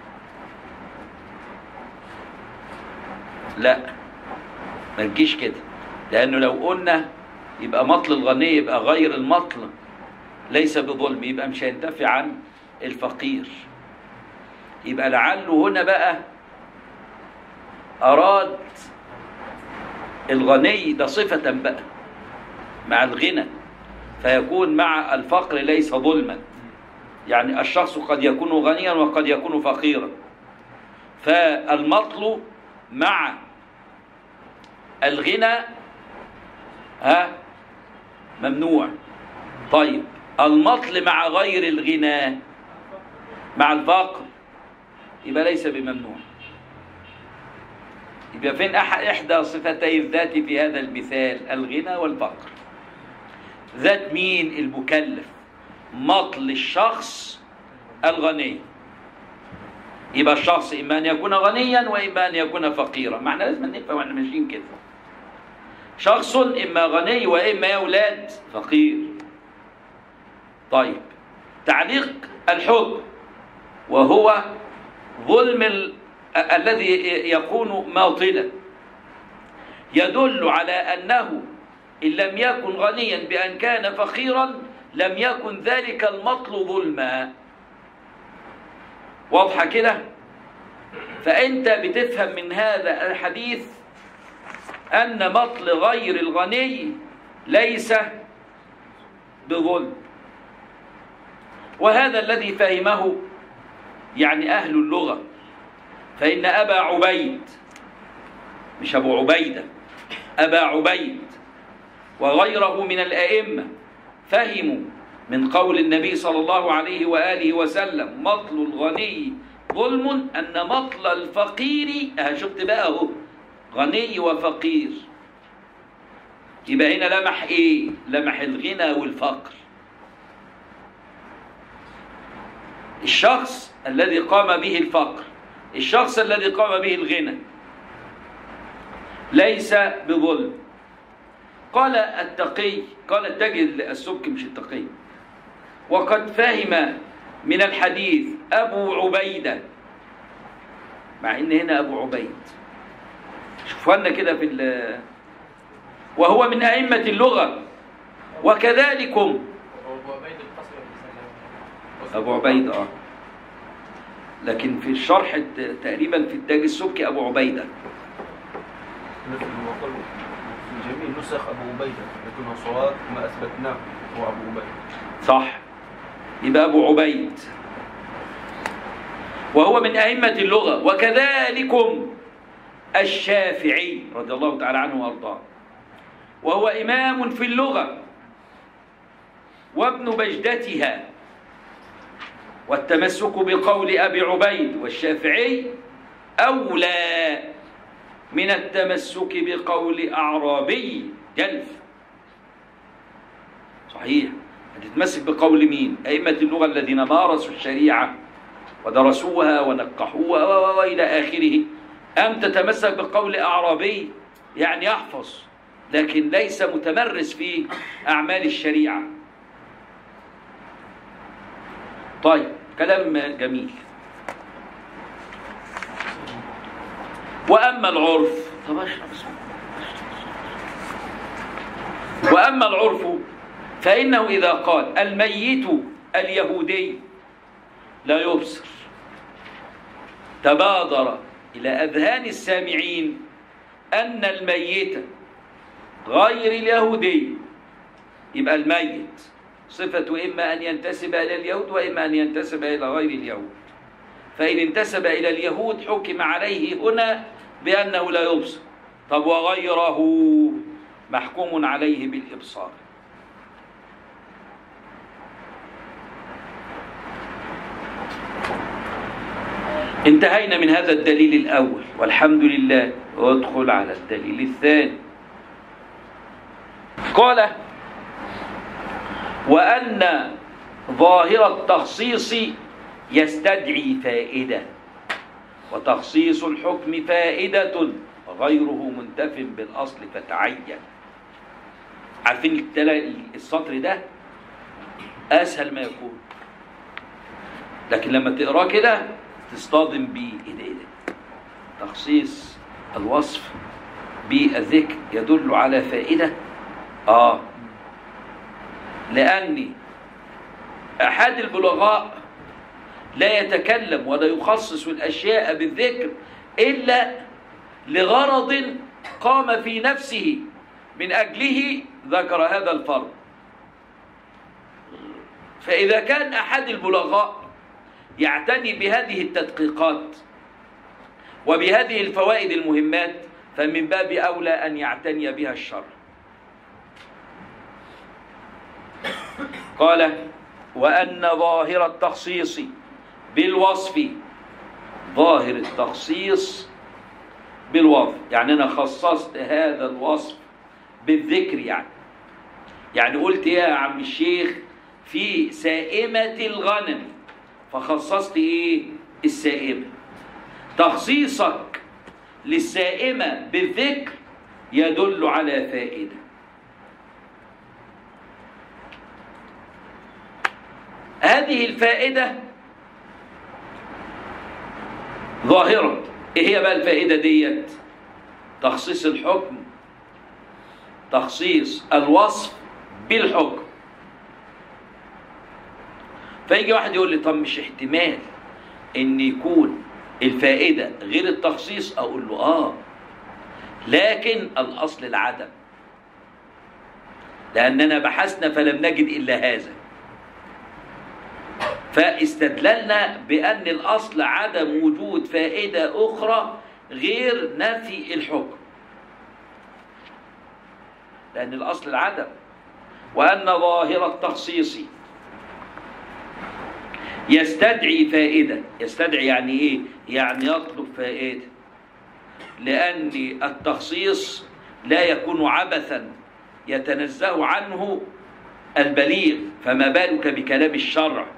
لا ما تجيش كده لانه لو قلنا يبقى مطل الغني يبقى غير المطل ليس بظلم يبقى مش هينتفي عن الفقير يبقى لعله هنا بقى اراد الغني ده صفة بقى مع الغنى فيكون مع الفقر ليس ظلما يعني الشخص قد يكون غنيا وقد يكون فقيرا فالمطل مع الغنى ها ممنوع طيب المطل مع غير الغنى مع الفقر يبقى ليس بممنوع يبقى فين أح- إحدى صفتي الذات في هذا المثال الغنى والفقر ذات مين المكلف مطل الشخص الغني يبقى الشخص إما أن يكون غنيا وإما أن يكون فقيرا معنى لازم نفهم واحنا ماشيين كده شخص إما غني وإما يا أولاد فقير طيب تعليق الحكم وهو ظلم ال... ا- الذي يكون ماطلا يدل على أنه إن لم يكن غنيا بأن كان فقيرا لم يكن ذلك المطل ظلما واضحة كده فأنت بتفهم من هذا الحديث أن مطل غير الغني ليس بظلم وهذا الذي فهمه يعني أهل اللغة فإن أبا عبيد مش أبو عبيدة أبا عبيد وغيره من الأئمة فهموا من قول النبي صلى الله عليه وآله وسلم مطل الغني ظلم أن مطل الفقير أه شفت بقى أهو غني وفقير يبقى هنا لمح إيه؟ لمح الغنى والفقر الشخص الذي قام به الفقر الشخص الذي قام به الغنى ليس بظلم قال التقي قال التاجر السبك مش التقي وقد فهم من الحديث أبو عبيدة مع إن هنا أبو عبيد شوفوا لنا كده في ال- وهو من أئمة اللغة وكذلكم أبو عبيد القصري بن أبو عبيد آه لكن في الشرح الت- تقريبا في التاج السبكي أبو عبيدة مثل ما قال في جميع نسخ أبو عبيدة لكنه صواب ما أثبتناه هو أبو عبيدة صح يبقى أبو عبيد وهو من أئمة اللغة وكذلكم الشافعي رضي الله تعالى عنه وأرضاه وهو إمام في اللغة وابن بجدتها والتمسك بقول أبي عبيد والشافعي أولى من التمسك بقول أعرابي جلف صحيح هتتمسك بقول مين أئمة اللغة الذين مارسوا الشريعة ودرسوها ونقحوها و- و- وإلى آخره أم تتمسك بقول أعرابي يعني يحفظ لكن ليس متمرس في أعمال الشريعة طيب كلام جميل وأما العرف طب اشرب اسمه وأما العرف فإنه إذا قال الميت اليهودي لا يبصر تبادر إلى أذهان السامعين أن الميت غير اليهودي يبقى الميت صفة إما أن ينتسب إلى اليهود وإما أن ينتسب إلى غير اليهود فإن انتسب إلى اليهود حكم عليه هنا بأنه لا يبصر طب وغيره محكوم عليه بالإبصار انتهينا من هذا الدليل الأول والحمد لله وادخل على الدليل الثاني قال وأن ظاهر التخصيص يستدعي فائدة وتخصيص الحكم فائدة غيره منتف بالأصل فتعين عارفين التلا- السطر ده أسهل ما يكون لكن لما تقراه كده تصطدم بيه ايه ده ايه ده تخصيص الوصف بالذكر يدل على فائدة اه لأن أحد البلغاء لا يتكلم ولا يخصص الأشياء بالذكر إلا لغرض قام في نفسه من أجله ذكر هذا الفرض فإذا كان أحد البلغاء يعتني بهذه التدقيقات وبهذه الفوائد المهمات فمن باب أولى أن يعتني بها الشر قال وأن ظاهر التخصيص بالوصف ظاهر التخصيص بالوصف يعني أنا خصصت هذا الوصف بالذكر يعني يعني قلت يا عم الشيخ في سائمة الغنم فخصصت ايه السائمة تخصيصك للسائمة بالذكر يدل على فائدة هذه الفائدة ظاهرة ايه هي بقى الفائدة ديت تخصيص الحكم تخصيص الوصف بالحكم فيجي واحد يقول لي طب مش احتمال ان يكون الفائدة غير التخصيص اقول له اه لكن الاصل العدم لاننا بحثنا فلم نجد الا هذا فاستدللنا بان الاصل عدم وجود فائدة اخرى غير نفي الحكم لان الاصل العدم وان ظاهر التخصيص يستدعي فائدة يستدعي يعني إيه؟ يعني يطلب فائدة لأن التخصيص لا يكون عبثا يتنزه عنه البليغ فما بالك بكلام الشرع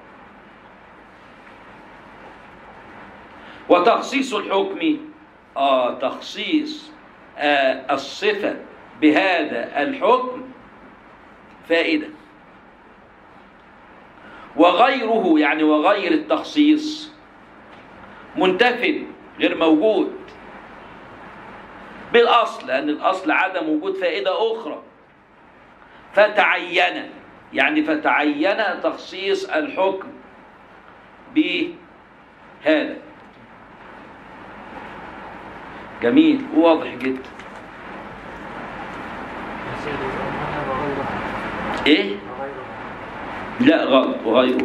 وتخصيص الحكم آه تخصيص آه الصفة بهذا الحكم فائده وغيره يعني وغير التخصيص منتف غير موجود بالأصل لأن الأصل عدم وجود فائدة أخرى فتعين يعني فتعين تخصيص الحكم بهذا جميل وواضح جدا ايه لا غلط وغيره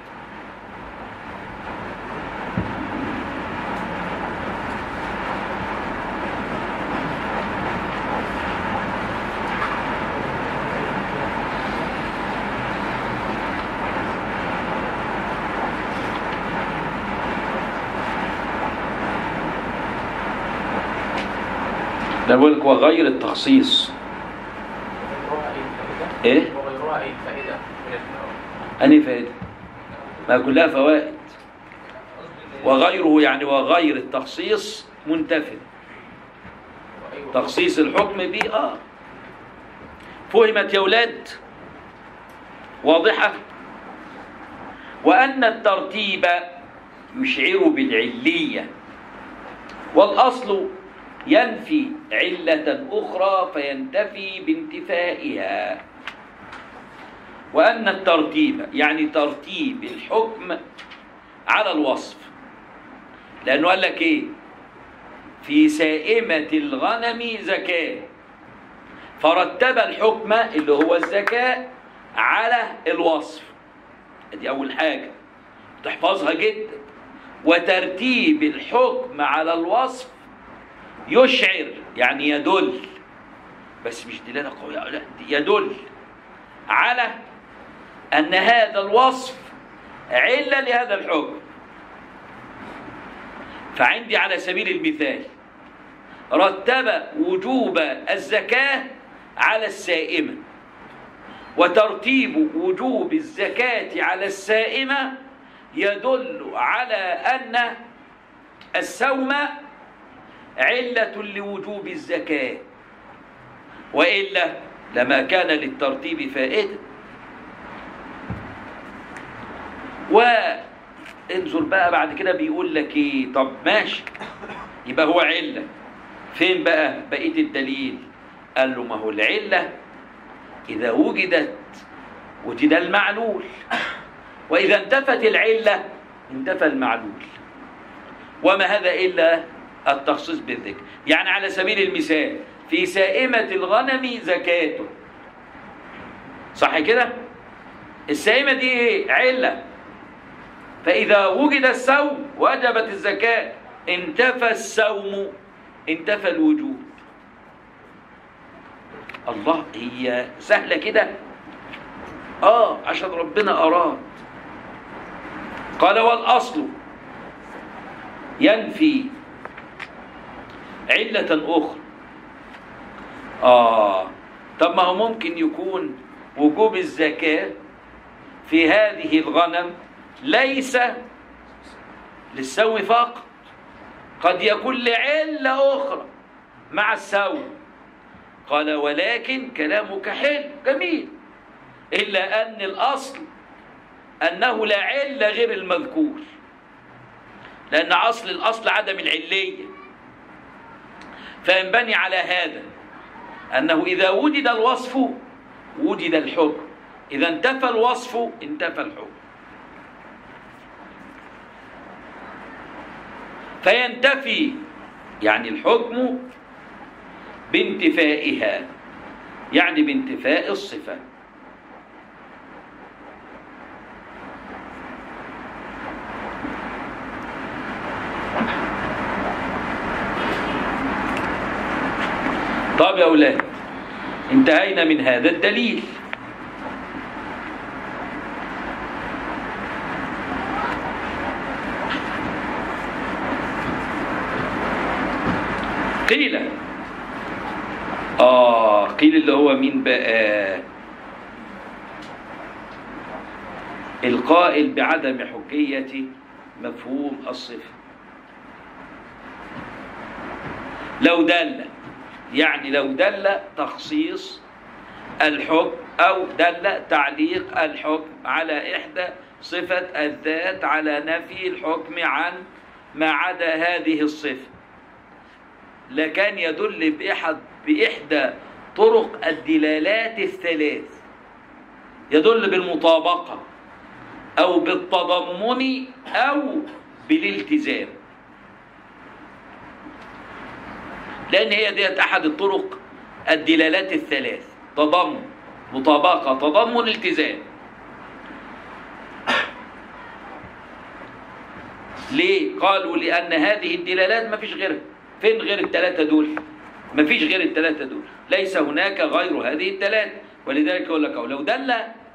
ده بقول لك وغير التخصيص ايه وغيرها أي فائدة من الفوائد. أنهي فائدة؟ ما كلها فوائد وغيره يعني وغير التخصيص منتفع وأي- تخصيص الحكم به اه فهمت يا ولاد واضحة وأن الترتيب يشعر بالعلية والأصل ينفي علة أخرى فينتفي بانتفائها وأن الترتيب يعني ترتيب الحكم على الوصف لأنه قال لك إيه في سائمة الغنم زكاة فرتب الحكم اللي هو الزكاة على الوصف دي أول حاجة تحفظها جدا وترتيب الحكم على الوصف يشعر يعني يدل بس مش دلالة قوية لا يدل على أن هذا الوصف علة لهذا الحكم فعندي على سبيل المثال رتب وجوب الزكاة على السائمة وترتيب وجوب الزكاة على السائمة يدل على أن السوم علة لوجوب الزكاة وإلا لما كان للترتيب فائدة وانظر بقى بعد كده بيقول لك ايه طب ماشي يبقى هو علة فين بقى بقية الدليل قال له ما هو العلة إذا وجدت وجد المعلول وإذا انتفت العلة انتفى المعلول وما هذا إلا التخصيص بالذكر يعني على سبيل المثال في سائمة الغنم زكاته صح كده السائمة دي ايه علة فإذا وجد السوم وجبت الزكاة انتفى السوم انتفى الوجود الله هي سهلة كده اه عشان ربنا أراد قال والأصل ينفي علة أخرى آه طب ما هو ممكن يكون وجوب الزكاة في هذه الغنم ليس للسوم فقط قد يكون لعلة أخرى مع السوم قال ولكن كلامك حلو جميل إلا أن الأصل أنه لا علة غير المذكور لأن أصل الأصل عدم العلية فينبني على هذا أنه إذا وجد الوصف وجد الحكم إذا انتفى الوصف انتفى الحكم فينتفي يعني الحكم بانتفائها يعني بانتفاء الصفة طب يا أولاد انتهينا من هذا الدليل قيل آه قيل اللي هو مين بقى القائل بعدم حجية مفهوم الصفة لو دل يعني لو دل تخصيص الحكم أو دل تعليق الحكم على إحدى صفة الذات على نفي الحكم عن ما عدا هذه الصفة لكان يدل بإحد بإحدى طرق الدلالات الثلاث يدل بالمطابقة أو بالتضمن أو بالالتزام لأن هي ديت أحد الطرق الدلالات الثلاث تضمن مطابقة تضمن التزام ليه؟ قالوا لأن هذه الدلالات ما فيش غيرها فين غير الثلاثة دول؟ ما فيش غير الثلاثة دول ليس هناك غير هذه الثلاثة ولذلك يقول لك لو دل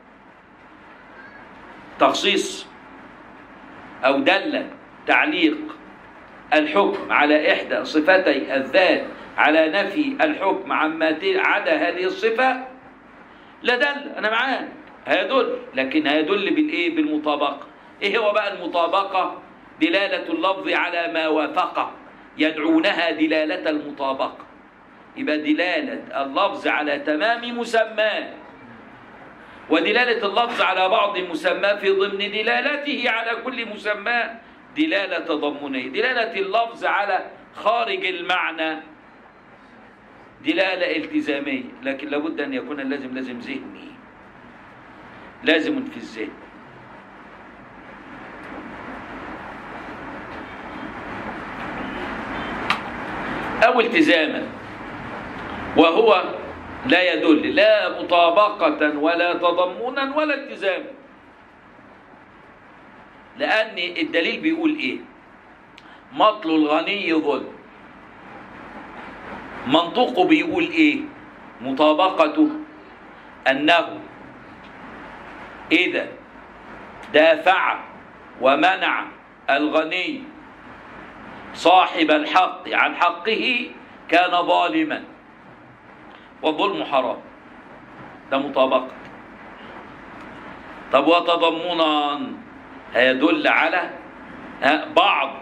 تخصيص أو دل تعليق الحكم على إحدى صفتي الذات على نفي الحكم عما عدا هذه الصفة لدل أنا معاك هيدل لكن هيدل بالإيه بالمطابقة إيه هو بقى المطابقة دلالة اللفظ على ما وافقه يدعونها دلالة المطابقة يبقى دلالة اللفظ على تمام مسماه ودلالة اللفظ على بعض مسماه في ضمن دلالته على كل مسماه دلالة تضمنية دلالة اللفظ على خارج المعنى دلالة التزامية لكن لابد أن يكون اللازم لازم ذهني لازم في الذهن أو التزاما وهو لا يدل لا مطابقة ولا تضمنا ولا التزاما لأن الدليل بيقول إيه مطل الغني ظلم منطقه بيقول إيه مطابقته أنه إذا دافع ومنع الغني صاحب الحق عن حقه كان ظالما والظلم حرام ده مطابقة طب وتضمنا هيدل على ها، بعض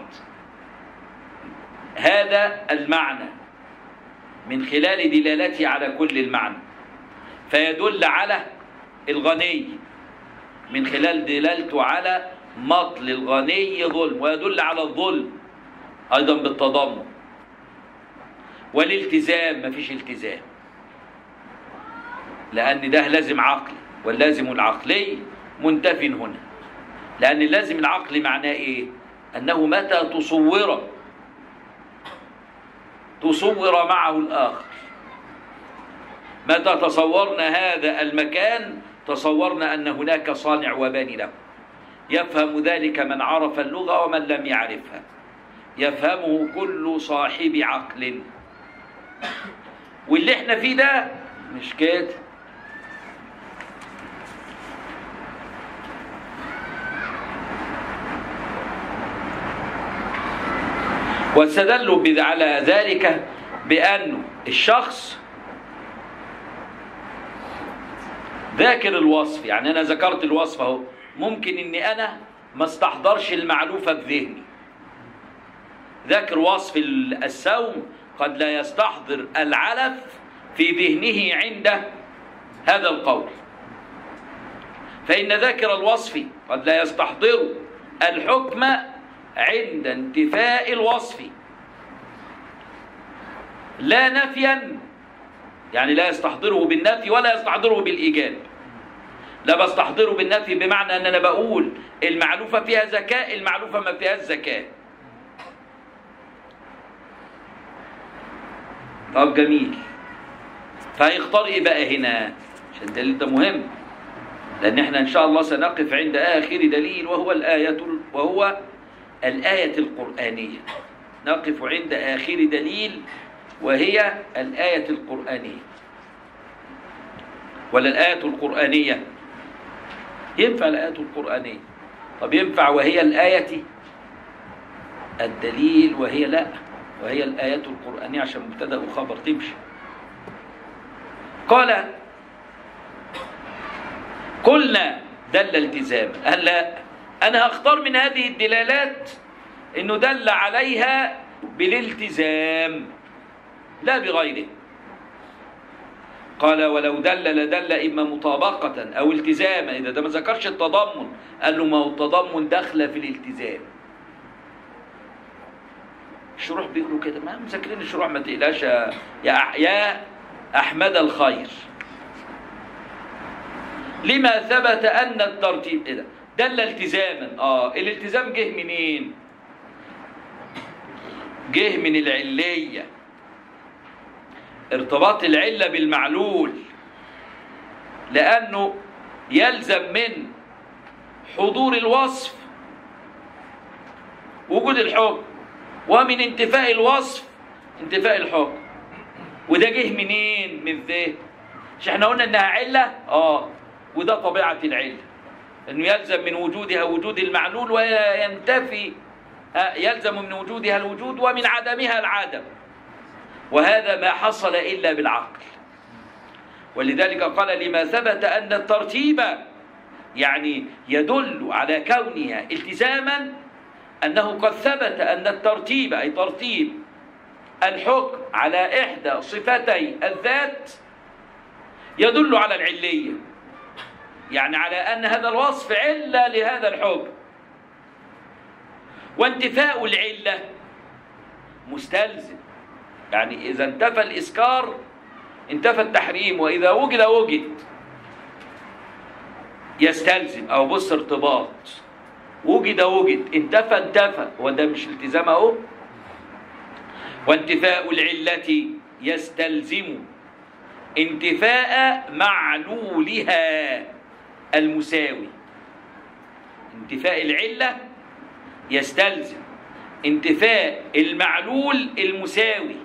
هذا المعنى من خلال دلالته على كل المعنى فيدل على الغني من خلال دلالته على مطل الغني ظلم ويدل على الظلم ايضا بالتضمن والالتزام مفيش التزام لان ده لازم عقلي واللازم العقلي منتف هنا لان اللازم العقلي معناه ايه انه متى تصور تصور معه الاخر متى تصورنا هذا المكان تصورنا ان هناك صانع وباني له يفهم ذلك من عرف اللغه ومن لم يعرفها يفهمه كل صاحب عقل واللي احنا فيه ده مش كده واستدلوا بذ- على ذلك بأنه الشخص ذاكر الوصف يعني أنا ذكرت الوصف أهو ممكن إني أنا ما استحضرش المعلوفة بذهني ذاكر وصف ال- السوم قد لا يستحضر العلف في ذهنه عند هذا القول فإن ذاكر الوصف قد لا يستحضر الحكم عند انتفاء الوصف لا نفيا يعني لا يستحضره بالنفي ولا يستحضره بالإيجاب لا بستحضره بالنفي بمعنى أن أنا بقول المعلوفة فيها ذكاء المعلوفة ما فيهاش ذكاء طب جميل فهيختار ايه بقى هنا عشان الدليل ده مهم لان احنا ان شاء الله سنقف عند اخر دليل وهو الايه وهو الايه القرانيه نقف عند اخر دليل وهي الايه القرانيه ولا الايه القرانيه ينفع الايه القرانيه طب ينفع وهي الايه الدليل وهي لا وهي الآيات القرآنية عشان مبتدأ وخبر تمشي قال قلنا دل التزاما قال لا أنا هختار من هذه الدلالات إنه دل عليها بالالتزام لا بغيره قال ولو دل لدل إما مطابقة أو التزاما إذا ده ما ذكرش التضمن قال له ما هو التضمن داخل في الالتزام الشروح بيقولوا كده ما مذاكرين الشروح ما تقلقش يا يا أح- يا احمد الخير لما ثبت ان الترتيب ايه ده دل التزاما اه الالتزام جه منين جه من العليه ارتباط العله بالمعلول لانه يلزم من حضور الوصف وجود الحكم ومن انتفاء الوصف انتفاء الحكم وده جه منين من الذهن مش احنا قلنا انها عله اه وده طبيعه العله انه يلزم من وجودها وجود المعلول وينتفي آه، يلزم من وجودها الوجود ومن عدمها العدم وهذا ما حصل الا بالعقل ولذلك قال لما ثبت ان الترتيب يعني يدل على كونها التزاما أنه قد ثبت أن الترتيب أي ترتيب الحكم على إحدى صفتي الذات يدل على العلية يعني على أن هذا الوصف علة لهذا الحكم وانتفاء العلة مستلزم يعني إذا انتفى الإسكار انتفى التحريم وإذا وجد وجد يستلزم او بص ارتباط وجد وجد انتفى انتفى هو ده مش التزام اهو وانتفاء العلة يستلزم انتفاء معلولها المساوي انتفاء العلة يستلزم انتفاء المعلول المساوي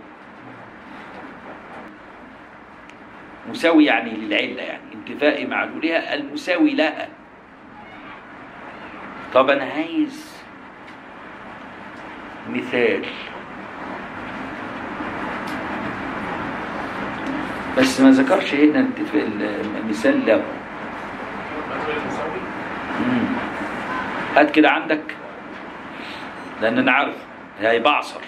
مساوي يعني للعلة يعني انتفاء معلولها المساوي لها طب أنا عايز مثال بس ما ذكرش هنا انتفاء المثال له غير المساوي مم. هات كده عندك لأن أنا عارف هيبعصر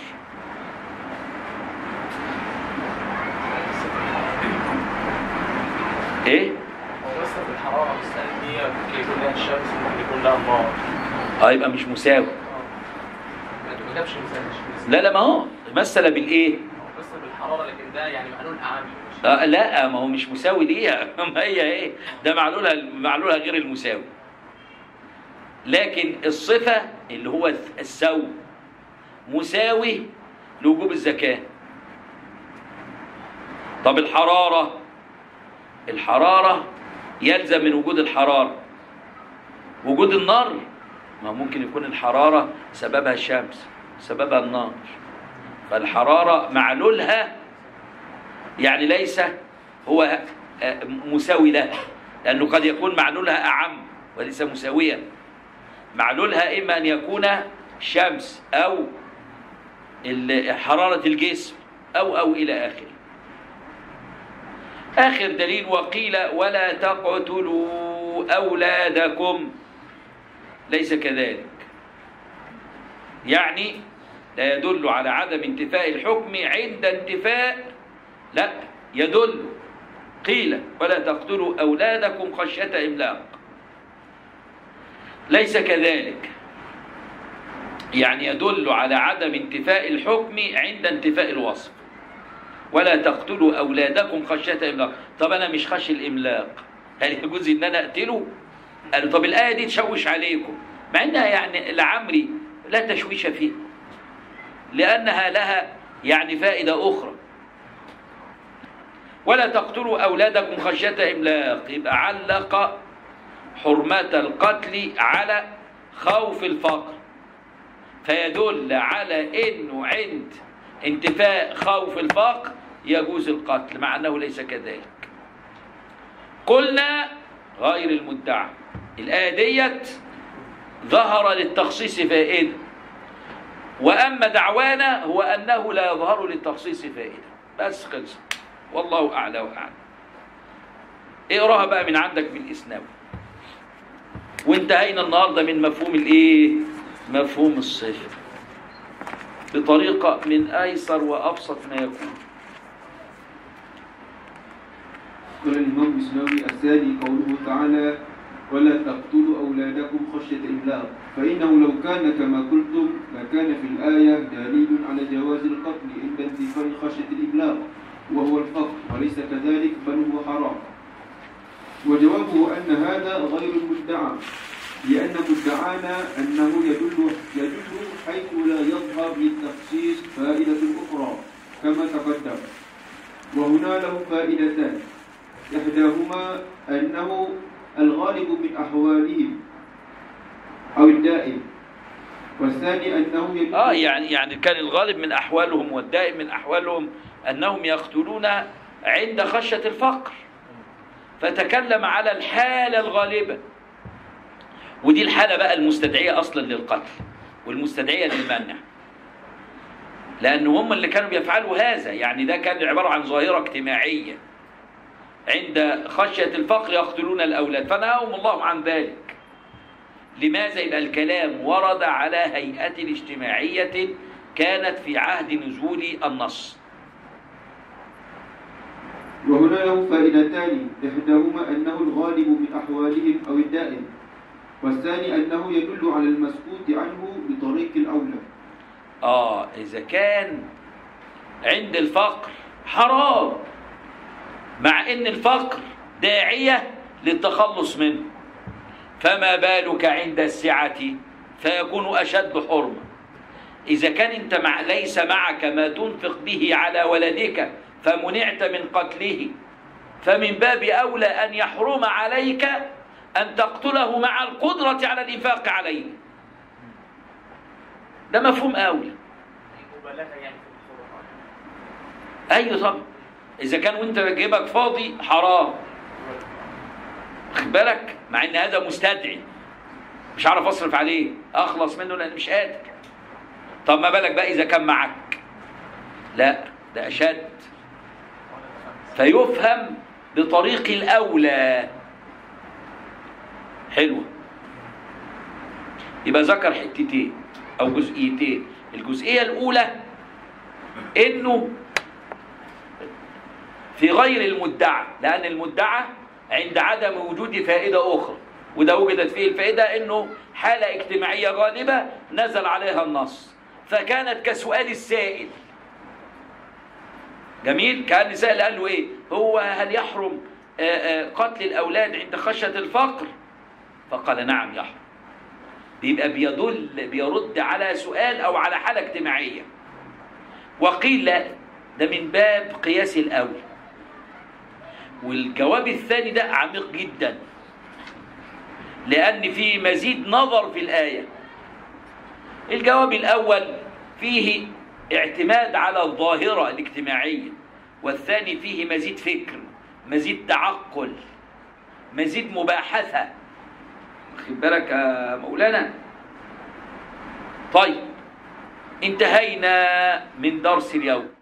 إيه؟ هو بس في الحرارة بس هي ممكن يكون لها الشمس ممكن يكون لها النار اه يبقى مش مساوي اه ما جابش مثال مش مثال لا لا ما هو مثل بالإيه؟ هو بس بالحرارة لكن ده يعني معلول أعم مش آه لا ما هو مش مساوي ليها ما هي ايه ده معلولها معلولها غير المساوي لكن الصفة اللي هو السو مساوي لوجوب الزكاة طب الحرارة الحرارة يلزم من وجود الحرارة وجود النار ما ممكن يكون الحرارة سببها الشمس سببها النار فالحرارة معلولها يعني ليس هو آه، مساوي لها لأنه قد يكون معلولها أعم وليس مساويا معلولها إما أن يكون شمس أو ال- حرارة الجسم أو أو إلى آخره آخر دليل وقيل ولا تقتلوا أولادكم ليس كذلك يعني لا يدل على عدم انتفاء الحكم عند انتفاء لا يدل قيل ولا تقتلوا أولادكم خشية إملاق ليس كذلك يعني يدل على عدم انتفاء الحكم عند انتفاء الوصف ولا تقتلوا أولادكم خشية إملاق طب أنا مش خشي الإملاق هل يجوز إن أنا أقتله قالوا طب الآية دي تشوش عليكم مع إنها يعني لعمري لا تشويش فيها لأنها لها يعني فائدة أخرى ولا تقتلوا أولادكم خشية إملاق يبقى علق حرمة القتل على خوف الفقر فيدل على أنه عند انتفاء خوف الفقر يجوز القتل مع أنه ليس كذلك قلنا غير المدعى الآية ديت ظهر للتخصيص فائدة وأما دعوانا هو أنه لا يظهر للتخصيص فائدة بس خلص والله أعلى وأعلم اقراها بقى من عندك بالإسناوي وانتهينا النهاردة من مفهوم الإيه مفهوم الصفة بطريقة من أيسر وأبسط ما يكون قال الإمام الإسلامي الثاني قوله تعالى ولا تقتلوا أولادكم خشية إملاق فإنه لو كان كما قلتم لكان في الآية دليل على جواز القتل عند انتفاء خشية الإملاق وهو الفقر وليس كذلك بل هو حرام وجوابه أن هذا غير المدعى لأن مدعانا أنه يدل يدل حيث لا يظهر للتخصيص فائدة أخرى كما تقدم وهنا له فائدتان إحداهما أنه الغالب من أحوالهم أو الدائم والثاني أنه يدل آه يعني يعني كان الغالب من أحوالهم والدائم من أحوالهم أنهم يقتلون عند خشية الفقر فتكلم على الحالة الغالبة ودي الحالة بقى المستدعية أصلا للقتل والمستدعية للمنع لأن هم اللي كانوا بيفعلوا هذا يعني ده كان عبارة عن ظاهرة اجتماعية عند خشية الفقر يقتلون الأولاد فنهاهم الله عن ذلك لماذا يبقى الكلام ورد على هيئة اجتماعية كانت في عهد نزول النص وهنا له فائدتان إحداهما أنه الغالب من أحوالهم أو الدائم والثاني أنه يدل على المسكوت عنه بطريق الأولى آه إذا كان عند الفقر حرام مع إن الفقر داعية للتخلص منه فما بالك عند السعة فيكون أشد حرمة إذا كان أنت مع ليس معك ما تنفق به على ولدك فمنعت من قتله فمن باب أولى أن يحرم عليك أن تقتله مع القدرة على الإنفاق عليه ده مفهوم أولى مبالغة يعني في الحرمة أيوة طبعا إذا كان وأنت جيبك فاضي حرام واخد بالك مع إن هذا مستدعي مش عارف أصرف عليه أخلص منه لأن مش قادر طب ما بالك بقى إذا كان معك لا ده أشد فيفهم بطريق الأولى حلوة يبقى ذكر حتتين أو جزئيتين الجزئية الأولى إنه في غير المدعى لأن المدعى عند عدم وجود فائدة أخرى وده وجدت فيه الفائدة إنه حالة اجتماعية غالبة نزل عليها النص فكانت كسؤال السائل جميل كان سائل قال له ايه هو هل يحرم آه، آه، قتل الاولاد عند خشيه الفقر فقال نعم يحرم بيبقى بيدل بيرد على سؤال او على حاله اجتماعيه وقيل لا ده من باب قياس الاولى والجواب الثاني ده عميق جدا لان فيه مزيد نظر في الايه الجواب الاول فيه اعتماد على الظاهرة الاجتماعية والثاني فيه مزيد فكر مزيد تعقل مزيد مباحثة واخد بالك يا مولانا طيب انتهينا من درس اليوم